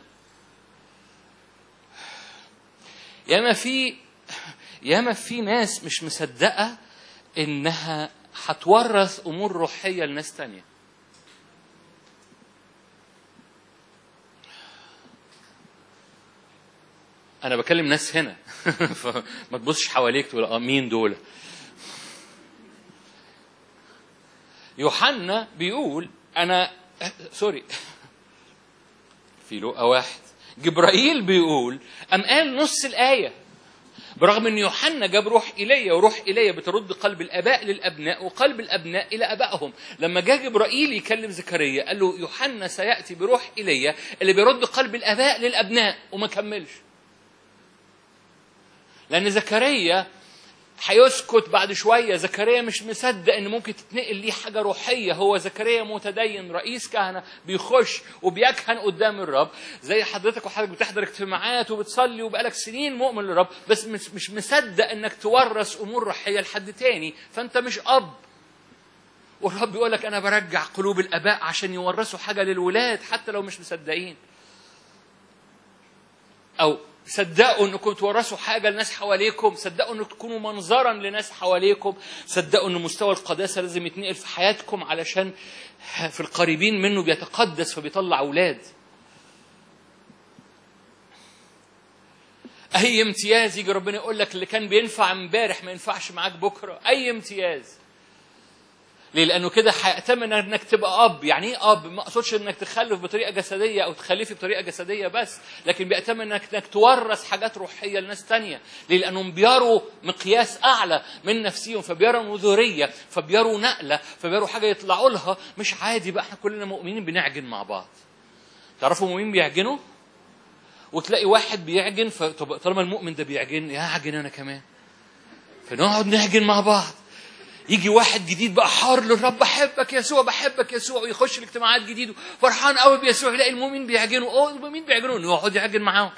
ياما في ياما في ناس مش مصدقة إنها هتورث أمور روحية لناس تانية انا بكلم ناس هنا فما تبصش حواليك تقول اه مين دول يوحنا بيقول انا سوري في لقا واحد جبرائيل بيقول ام قال نص الايه برغم ان يوحنا جاب روح ايليا وروح ايليا بترد قلب الاباء للابناء وقلب الابناء الى ابائهم لما جاء جبرائيل يكلم زكريا قال له يوحنا سياتي بروح ايليا اللي بيرد قلب الاباء للابناء وما كملش لأن زكريا هيسكت بعد شوية زكريا مش مصدق إن ممكن تتنقل ليه حاجة روحية هو زكريا متدين رئيس كهنة بيخش وبيكهن قدام الرب زي حضرتك وحضرتك بتحضر اجتماعات وبتصلي وبقالك سنين مؤمن للرب بس مش مش مصدق إنك تورث أمور روحية لحد تاني فأنت مش أب والرب يقول لك أنا برجع قلوب الآباء عشان يورثوا حاجة للولاد حتى لو مش مصدقين أو صدقوا انكم تورثوا حاجه لناس حواليكم صدقوا انكم تكونوا منظرا لناس حواليكم صدقوا ان مستوى القداسه لازم يتنقل في حياتكم علشان في القريبين منه بيتقدس فبيطلع اولاد اي امتياز يجي ربنا يقول لك اللي كان بينفع امبارح ما ينفعش معاك بكره اي امتياز ليه؟ لأنه كده هيأتمن إنك تبقى أب، يعني إيه أب؟ ما أقصدش إنك تخلف بطريقة جسدية أو تخلفي بطريقة جسدية بس، لكن بيأتمن إنك إنك تورث حاجات روحية لناس تانية، ليه؟ لأنهم بيروا مقياس أعلى من نفسيهم، فبيروا نذورية، فبيروا نقلة، فبيروا حاجة يطلعوا لها مش عادي بقى إحنا كلنا مؤمنين بنعجن مع بعض. تعرفوا مؤمنين بيعجنوا؟ وتلاقي واحد بيعجن فطب طالما المؤمن ده بيعجن يا هعجن أنا كمان. فنقعد نعجن مع بعض. يجي واحد جديد بقى حار للرب بحبك يسوع بحبك يسوع ويخش الاجتماعات جديد فرحان قوي بيسوع يلاقي المؤمن بيعجنوا اه المؤمن بيعجنوا يقعد يعجن معاهم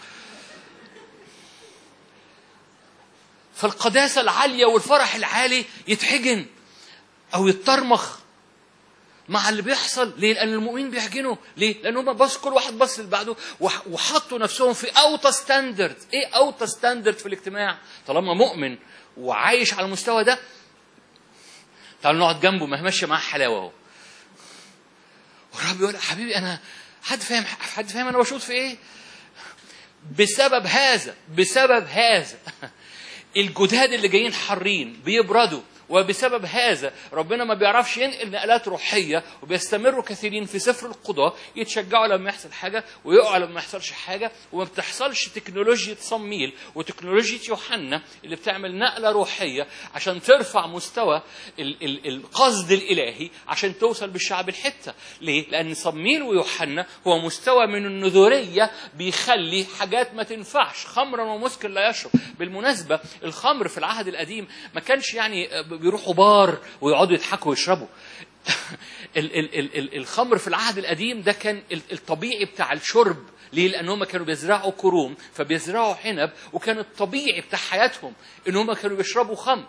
فالقداسة العالية والفرح العالي يتحجن أو يتطرمخ مع اللي بيحصل ليه؟ لأن المؤمنين بيعجنوا ليه؟ لأن هم بص كل واحد بص اللي بعده وحطوا نفسهم في أوطى ستاندرد إيه أوطى ستاندرد في الاجتماع؟ طالما مؤمن وعايش على المستوى ده تعالوا نقعد جنبه ما هي ماشيه معاه حلاوه اهو والرب يقول حبيبي انا حد فاهم حد فاهم انا بشوط في ايه بسبب هذا بسبب هذا الجداد اللي جايين حارين بيبردوا وبسبب هذا ربنا ما بيعرفش ينقل نقلات روحية وبيستمروا كثيرين في سفر القضاء يتشجعوا لما يحصل حاجة ويقعوا لما ما يحصلش حاجة وما بتحصلش تكنولوجيا صميل وتكنولوجيا يوحنا اللي بتعمل نقلة روحية عشان ترفع مستوى ال- ال- القصد الإلهي عشان توصل بالشعب الحتة ليه؟ لأن صميل ويوحنا هو مستوى من النذورية بيخلي حاجات ما تنفعش خمرا ومسكر لا يشرب بالمناسبة الخمر في العهد القديم ما كانش يعني بيروحوا بار ويقعدوا يضحكوا ويشربوا ال- ال- ال- ال- الخمر في العهد القديم ده كان ال- الطبيعي بتاع الشرب ليه؟ لأن هم كانوا بيزرعوا كروم فبيزرعوا عنب وكان الطبيعي بتاع حياتهم إن هم كانوا بيشربوا خمر.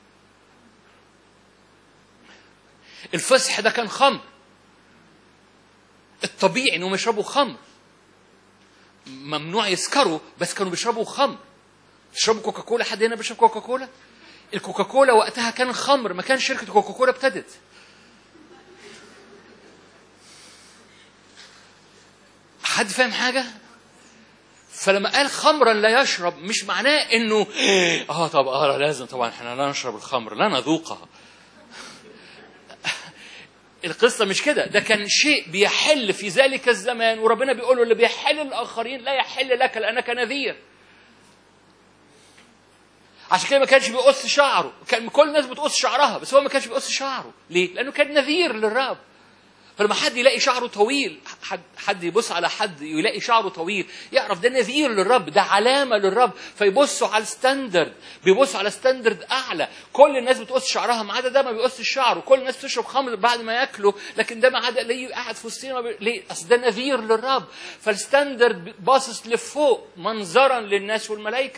الفصح ده كان خمر. الطبيعي إنهم يشربوا خمر. ممنوع يسكروا بس كانوا بيشربوا خمر. تشربوا كوكاكولا حد هنا بيشرب كوكاكولا؟ الكوكاكولا وقتها كان خمر ما كان شركة كوكاكولا ابتدت. حد فاهم حاجة؟ فلما قال خمرا لا يشرب مش معناه انه اه طب اه لازم طبعا احنا لا نشرب الخمر لا نذوقها القصة مش كده ده كان شيء بيحل في ذلك الزمان وربنا بيقول له اللي بيحل الآخرين لا يحل لك لأنك نذير عشان كده ما كانش بيقص شعره كان كل الناس بتقص شعرها بس هو ما كانش بيقص شعره ليه؟ لأنه كان نذير للرب فلما حد يلاقي شعره طويل حد حد يبص على حد يلاقي شعره طويل يعرف ده نذير للرب ده علامه للرب فيبصوا على الستاندرد بيبصوا على ستاندرد اعلى كل الناس بتقص شعرها ما عدا ده ما بيقصش شعره كل الناس تشرب خمر بعد ما ياكلوا لكن ده ما عدا ليه قاعد في وسطنا ما بي... ليه اصل ده نذير للرب فالستاندرد باصص لفوق منظرا للناس والملائكه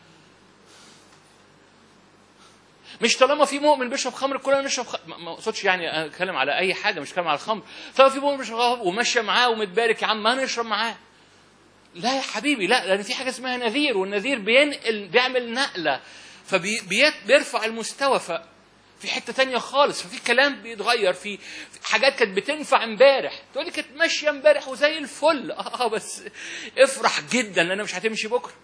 مش طالما في مؤمن بيشرب خمر كلنا نشرب خمر ما اقصدش يعني اتكلم على اي حاجه مش اتكلم على الخمر طالما في مؤمن بيشرب خمر وماشيه معاه ومتبارك يا عم ما نشرب معاه لا يا حبيبي لا لان في حاجه اسمها نذير والنذير بينقل بيعمل نقله فبيرفع المستوى ف في حته تانية خالص ففي كلام بيتغير في حاجات كانت بتنفع امبارح تقول لي كانت ماشيه امبارح وزي الفل اه بس افرح جدا لان مش هتمشي بكره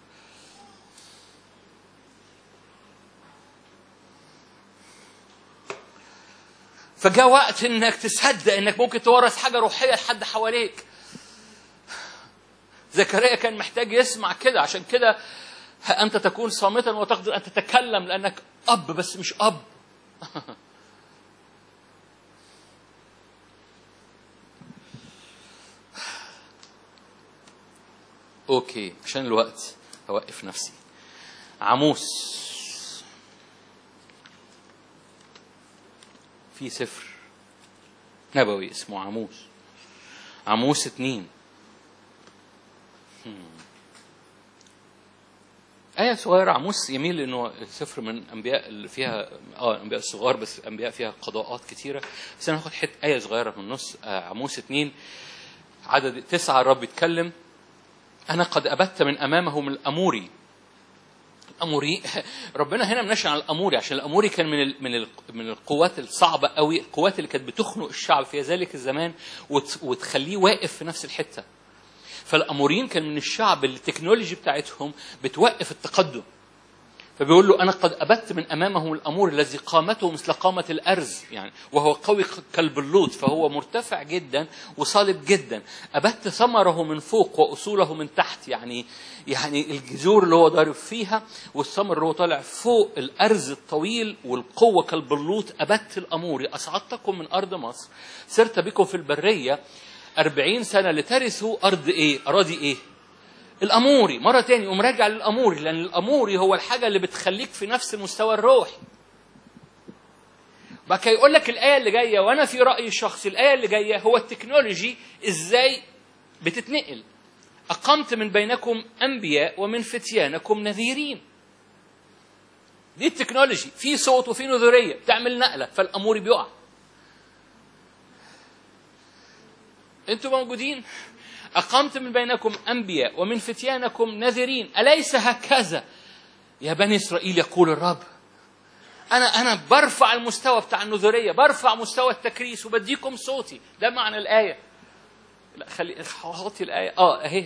فجاء وقت انك تصدق انك ممكن تورث حاجه روحيه لحد حواليك زكريا كان محتاج يسمع كده عشان كده انت تكون صامتا وتقدر ان تتكلم لانك اب بس مش اب اوكي عشان الوقت اوقف نفسي عاموس في سفر نبوي اسمه عاموس عاموس اتنين آية صغيرة عاموس يميل لأنه سفر من أنبياء اللي فيها اه أنبياء الصغار بس أنبياء فيها قضاءات كتيرة بس أنا هاخد حتة آية صغيرة من النص آه عاموس اتنين عدد تسعة الرب يتكلم أنا قد أبت من أمامهم الأموري الاموري ربنا هنا منشأ على الاموري عشان الاموري كان من ال من ال من القوات الصعبه قوي القوات اللي كانت بتخنق الشعب في ذلك الزمان وت وتخليه واقف في نفس الحته فالاموريين كان من الشعب اللي التكنولوجي بتاعتهم بتوقف التقدم فبيقول له انا قد ابت من امامهم الامور الذي قامته مثل قامه الارز يعني وهو قوي كالبلوط فهو مرتفع جدا وصلب جدا ابت ثمره من فوق واصوله من تحت يعني يعني الجذور اللي هو ضارب فيها والثمر اللي هو طالع فوق الارز الطويل والقوه كالبلوط ابت الاموري اصعدتكم من ارض مصر سرت بكم في البريه أربعين سنة لترثوا أرض إيه؟ أراضي إيه؟ الأموري مرة تاني قوم راجع للأموري لأن الأموري هو الحاجة اللي بتخليك في نفس المستوى الروحي. بقى يقول لك الآية اللي جاية وأنا في رأيي الشخصي الآية اللي جاية هو التكنولوجي إزاي بتتنقل. أقمت من بينكم أنبياء ومن فتيانكم نذيرين. دي التكنولوجي في صوت وفي نذورية بتعمل نقلة فالأموري بيقع. انتوا موجودين أقمت من بينكم أنبياء ومن فتيانكم نذرين أليس هكذا يا بني إسرائيل يقول الرب أنا أنا برفع المستوى بتاع النذرية برفع مستوى التكريس وبديكم صوتي ده معنى الآية لا خلي حطي الآية آه أهي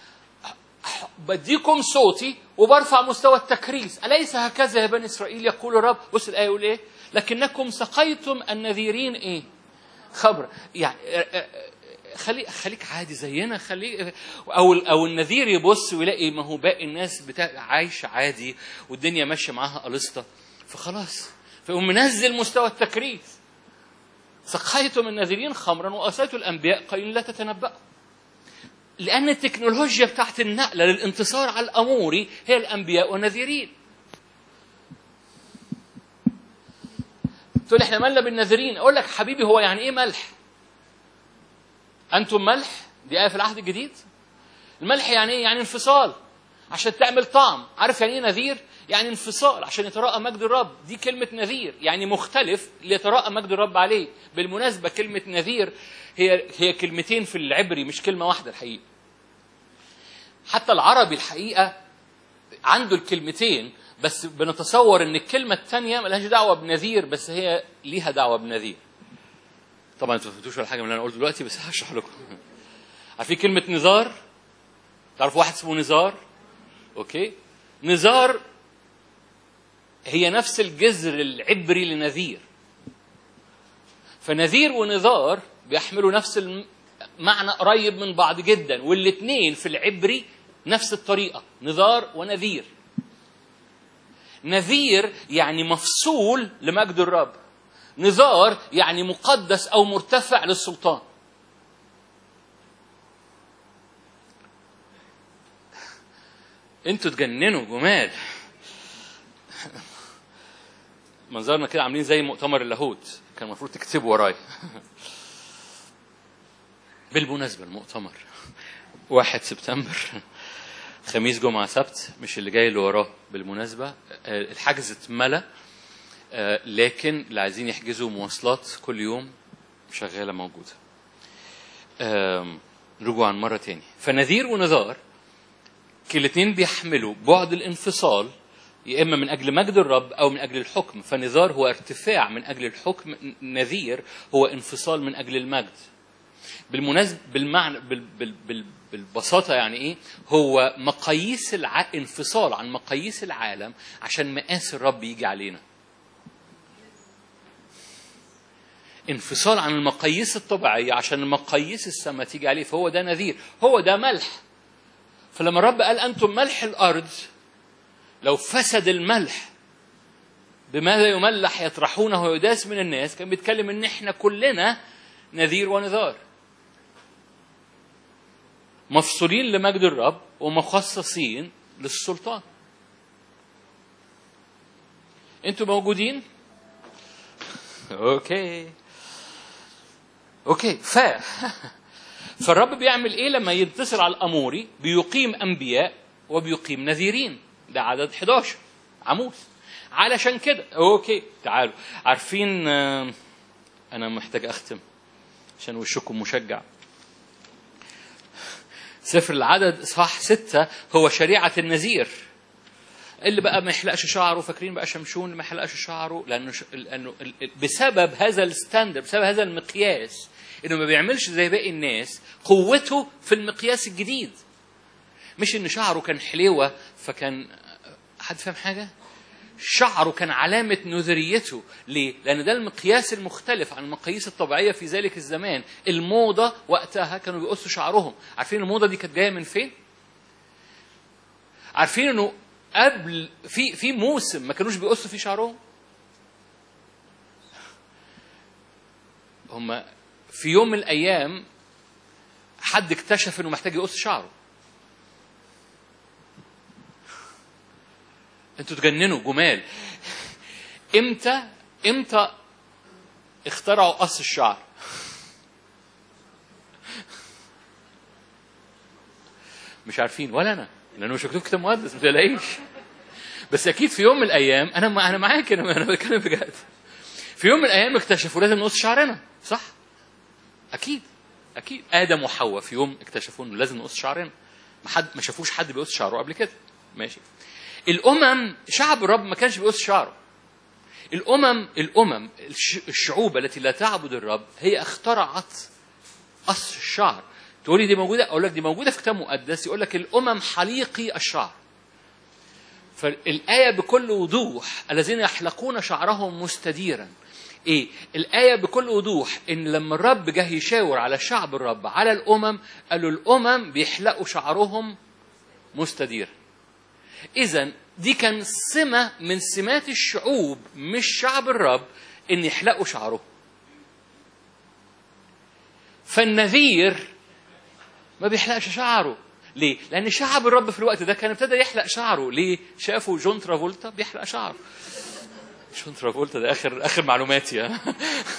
بديكم صوتي وبرفع مستوى التكريس أليس هكذا يا بني إسرائيل يقول الرب بص الآية يقول إيه لكنكم سقيتم النذيرين إيه خبر يعني خلي خليك عادي زينا خليك او او النذير يبص ويلاقي ما هو باقي الناس بتاع عايشه عادي والدنيا ماشيه معاها قلصته فخلاص فيقوم منزل مستوى التكريس سقيتم النذيرين خمرا واسيتوا الانبياء قليلا لا تتنبأوا لان التكنولوجيا بتاعت النقله للانتصار على الاموري هي الانبياء والنذيرين تقول احنا مالنا بالنذيرين اقول لك حبيبي هو يعني ايه ملح أنتم ملح دي آية في العهد الجديد الملح يعني إيه؟ يعني انفصال عشان تعمل طعم عارف يعني إيه نذير؟ يعني انفصال عشان يتراءى مجد الرب دي كلمة نذير يعني مختلف ليتراءى مجد الرب عليه بالمناسبة كلمة نذير هي هي كلمتين في العبري مش كلمة واحدة الحقيقة حتى العربي الحقيقة عنده الكلمتين بس بنتصور ان الكلمة الثانية ملهاش دعوة بنذير بس هي ليها دعوة بنذير طبعا انتوا ما فهمتوش ولا حاجه من اللي انا قلته دلوقتي بس هشرح لكم عارفين كلمه نزار تعرفوا واحد اسمه نزار اوكي نزار هي نفس الجذر العبري لنذير فنذير ونزار بيحملوا نفس المعنى قريب من بعض جدا والاثنين في العبري نفس الطريقه نزار ونذير نذير يعني مفصول لمجد الرب نزار يعني مقدس او مرتفع للسلطان انتوا تجننوا جمال منظرنا كده عاملين زي مؤتمر اللاهوت كان المفروض تكتبوا ورايا بالمناسبة المؤتمر واحد سبتمبر خميس جمعة سبت مش اللي جاي اللي وراه بالمناسبة آه، الحجز اتملى آه، لكن اللي عايزين يحجزوا مواصلات كل يوم شغالة موجودة آم، رجوعا مرة تاني فنذير ونذار الاثنين بيحملوا بعد الانفصال يا اما من اجل مجد الرب او من اجل الحكم فنذار هو ارتفاع من اجل الحكم نذير هو انفصال من اجل المجد بالمناسبة بالمعنى بال بال بال بالبساطة يعني إيه؟ هو مقاييس الع... انفصال عن مقاييس العالم عشان مقاس الرب يجي علينا. انفصال عن المقاييس الطبيعية عشان مقاييس السماء تيجي عليه فهو ده نذير هو ده ملح فلما الرب قال أنتم ملح الأرض لو فسد الملح بماذا يملح يطرحونه ويداس من الناس كان بيتكلم ان احنا كلنا نذير ونذار مفصولين لمجد الرب ومخصصين للسلطان انتوا موجودين اوكي اوكي ف فالرب بيعمل ايه لما ينتصر على الاموري بيقيم انبياء وبيقيم نذيرين ده عدد 11 عموس علشان كده اوكي تعالوا عارفين آه، انا محتاج اختم عشان وشكم مشجع سفر العدد اصحاح ستة هو شريعة النذير اللي بقى ما يحلقش شعره فاكرين بقى شمشون اللي ما يحلقش شعره لانه ش... لانه ال- ال- بسبب هذا الستاندر بسبب هذا المقياس انه ما بيعملش زي باقي الناس قوته في المقياس الجديد مش ان شعره كان حليوه فكان حد فاهم حاجه شعره كان علامة نذريته ليه؟ لأن ده المقياس المختلف عن المقاييس الطبيعية في ذلك الزمان الموضة وقتها كانوا بيقصوا شعرهم عارفين الموضة دي كانت جاية من فين؟ عارفين انه قبل في في موسم ما كانوش بيقصوا فيه شعرهم هم في يوم من الايام حد اكتشف انه محتاج يقص شعره انتوا تجننوا جمال امتى امتى اخترعوا قص الشعر مش عارفين ولا انا لانه مش مكتوب كتاب مقدس ما تلاقيش بس اكيد في يوم من الايام انا ما انا معاك انا انا بتكلم بجد في يوم من الايام اكتشفوا لازم نقص شعرنا صح اكيد اكيد ادم وحواء في يوم اكتشفوا انه لازم نقص شعرنا ما حد ما شافوش حد بيقص شعره قبل كده ماشي الامم شعب الرب ما كانش بيقص شعره الامم الامم الش- الشعوب التي لا تعبد الرب هي اخترعت قص الشعر تقولي دي موجوده اقول لك دي موجوده في كتاب مقدس يقول لك الامم حليقي الشعر فالآية بكل وضوح الذين يحلقون شعرهم مستديرا ايه الآية بكل وضوح ان لما الرب جه يشاور على شعب الرب على الأمم قالوا الأمم بيحلقوا شعرهم مستديرا إذا دي كان سمة من سمات الشعوب مش شعب الرب ان يحلقوا شعرهم فالنذير ما بيحلقش شعره ليه؟ لأن شعب الرب في الوقت ده كان ابتدى يحلق شعره، ليه؟ شافوا جون ترافولتا بيحلق شعره. جون ترافولتا ده آخر آخر معلوماتي ها؟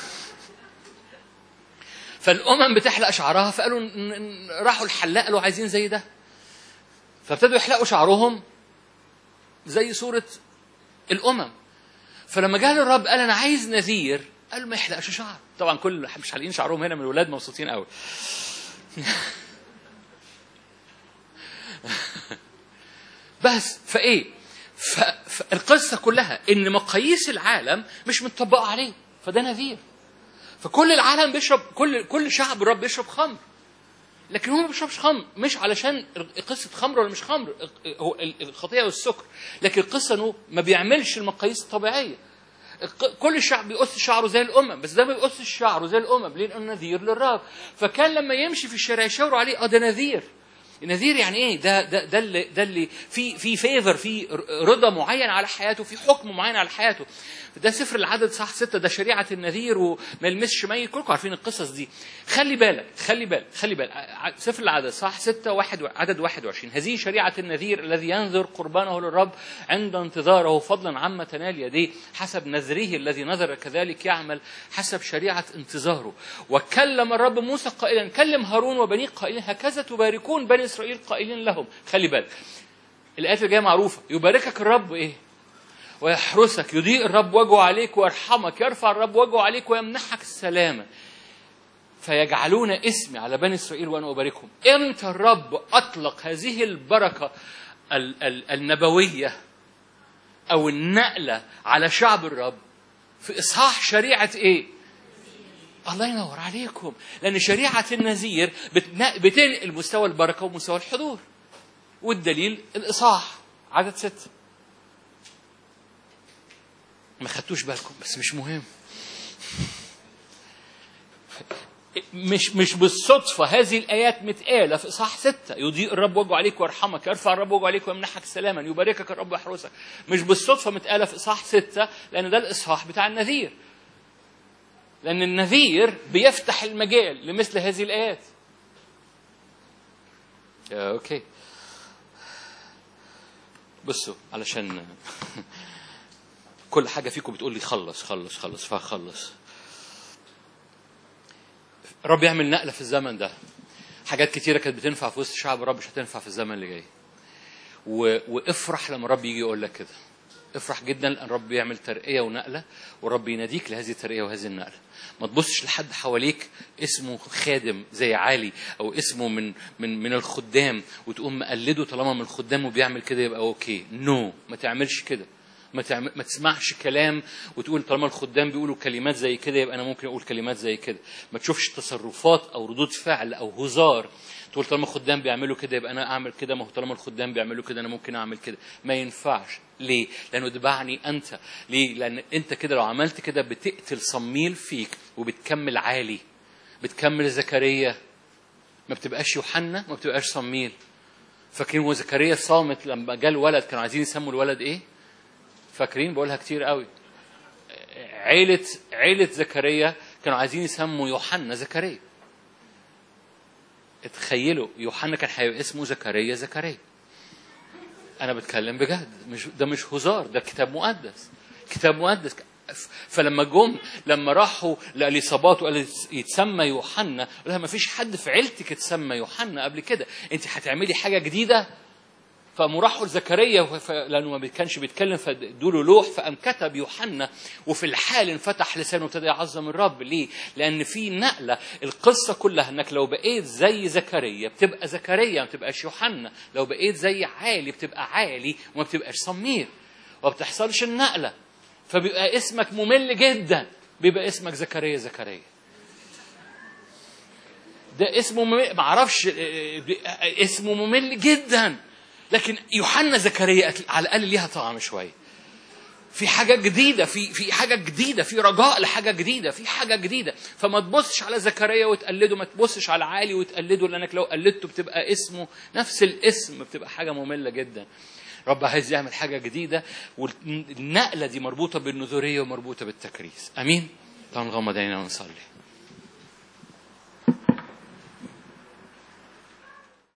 فالأمم بتحلق شعرها فقالوا ن- ن- راحوا الحلاق قالوا عايزين زي ده. فابتدوا يحلقوا شعرهم زي صورة الأمم. فلما جه الرب قال أنا عايز نذير قال ما يحلقش شعر. طبعا كل مش حالقين شعرهم هنا من الولاد مبسوطين قوي. بس فايه ف- فالقصه كلها ان مقاييس العالم مش متطبقه عليه فده نذير فكل العالم بيشرب كل كل شعب الرب بيشرب خمر لكن هو ما بيشربش خمر مش علشان قصه خمر ولا مش خمر هو الخطيه والسكر لكن القصه انه ما بيعملش المقاييس الطبيعيه الق- كل الشعب بيقص شعره زي الامم بس ده ما بيقصش شعره زي الامم ليه؟ لانه نذير للرب فكان لما يمشي في الشارع يشاوروا عليه اه ده نذير نذير يعني ايه ده ده ده اللي ده اللي في في فيفر في رضا معين على حياته في حكم معين على حياته ده سفر العدد صح ستة ده شريعة النذير وما يلمسش ميت كلكم عارفين القصص دي خلي بالك خلي بالك خلي بالك ع- سفر العدد صح ستة واحد و- عدد 21 هذه شريعة النذير الذي ينذر قربانه للرب عند انتظاره فضلا عما تنال يديه حسب نذره الذي نذر كذلك يعمل حسب شريعة انتظاره وكلم الرب موسى قائلا كلم هارون وبنيه قائلا هكذا تباركون بني إسرائيل قائلين لهم خلي بالك الآيات اللي جاية معروفة يباركك الرب إيه ويحرسك يضيء الرب وجهه عليك ويرحمك يرفع الرب وجهه عليك ويمنحك السلامة فيجعلون اسمي على بني إسرائيل وأنا أباركهم إمتى الرب أطلق هذه البركة ال- ال- النبوية أو النقلة على شعب الرب في إصحاح شريعة إيه الله ينور عليكم لأن شريعة النذير بتنا- بتنقل مستوى البركة ومستوى الحضور والدليل الإصحاح عدد ستة ما خدتوش بالكم بس مش مهم مش مش بالصدفة هذه الآيات متقالة في إصحاح ستة يضيء الرب وجهه عليك ويرحمك يرفع الرب وجهه عليك ويمنحك سلاما يباركك الرب ويحرسك مش بالصدفة متقالة في إصحاح ستة لأن ده الإصحاح بتاع النذير لأن النذير بيفتح المجال لمثل هذه الآيات أوكي بصوا علشان كل حاجة فيكم بتقول لي خلص خلص خلص فخلص رب يعمل نقلة في الزمن ده حاجات كتيرة كانت بتنفع في وسط شعب الرب مش هتنفع في الزمن اللي جاي و... وافرح لما الرب يجي يقول لك كده افرح جدا لان الرب يعمل ترقيه ونقله والرب يناديك لهذه الترقيه وهذه النقله ما تبصش لحد حواليك اسمه خادم زي علي او اسمه من من من الخدام وتقوم مقلده طالما من الخدام وبيعمل كده يبقى اوكي نو no. ما تعملش كده ما تعمل ما تسمعش كلام وتقول طالما الخدام بيقولوا كلمات زي كده يبقى انا ممكن اقول كلمات زي كده ما تشوفش تصرفات او ردود فعل او هزار تقول طالما الخدام بيعملوا كده يبقى انا اعمل كده ما هو طالما الخدام بيعملوا كده انا ممكن اعمل كده ما ينفعش ليه لانه تبعني انت ليه لان انت كده لو عملت كده بتقتل صميل فيك وبتكمل عالي بتكمل زكريا ما بتبقاش يوحنا ما بتبقاش صميل فاكرين هو زكريا صامت لما جه الولد كانوا عايزين يسموا الولد ايه فاكرين بقولها كتير قوي عيلة عيلة زكريا كانوا عايزين يسموا يوحنا زكريا اتخيلوا يوحنا كان هيبقى اسمه زكريا زكريا انا بتكلم بجد مش ده مش هزار ده كتاب مقدس كتاب مقدس فلما جم لما راحوا لاليصابات وقال يتسمى يوحنا قال لها ما فيش حد في عيلتك اتسمى يوحنا قبل كده انت هتعملي حاجه جديده فقاموا راحوا لزكريا ف- لانه ما كانش بيتكلم فادوا له لوح فقام كتب يوحنا وفي الحال انفتح لسانه وابتدى يعظم الرب ليه؟ لان في نقله القصه كلها انك لو بقيت زي زكريا بتبقى زكريا ما بتبقاش يوحنا لو بقيت زي عالي بتبقى عالي وما بتبقاش صمير وما بتحصلش النقله فبيبقى اسمك ممل جدا بيبقى اسمك زكريا زكريا ده اسمه ممل معرفش اه، اه، اسمه ممل جدا لكن يوحنا زكريا على الاقل ليها طعم شويه في حاجة جديدة في في حاجة جديدة في رجاء لحاجة جديدة في حاجة جديدة فما تبصش على زكريا وتقلده ما تبصش على عالي وتقلده لأنك لو قلدته بتبقى اسمه نفس الاسم بتبقى حاجة مملة جدا رب عايز يعمل حاجة جديدة والنقلة دي مربوطة بالنذورية ومربوطة بالتكريس أمين تعالوا نغمض عينينا ونصلي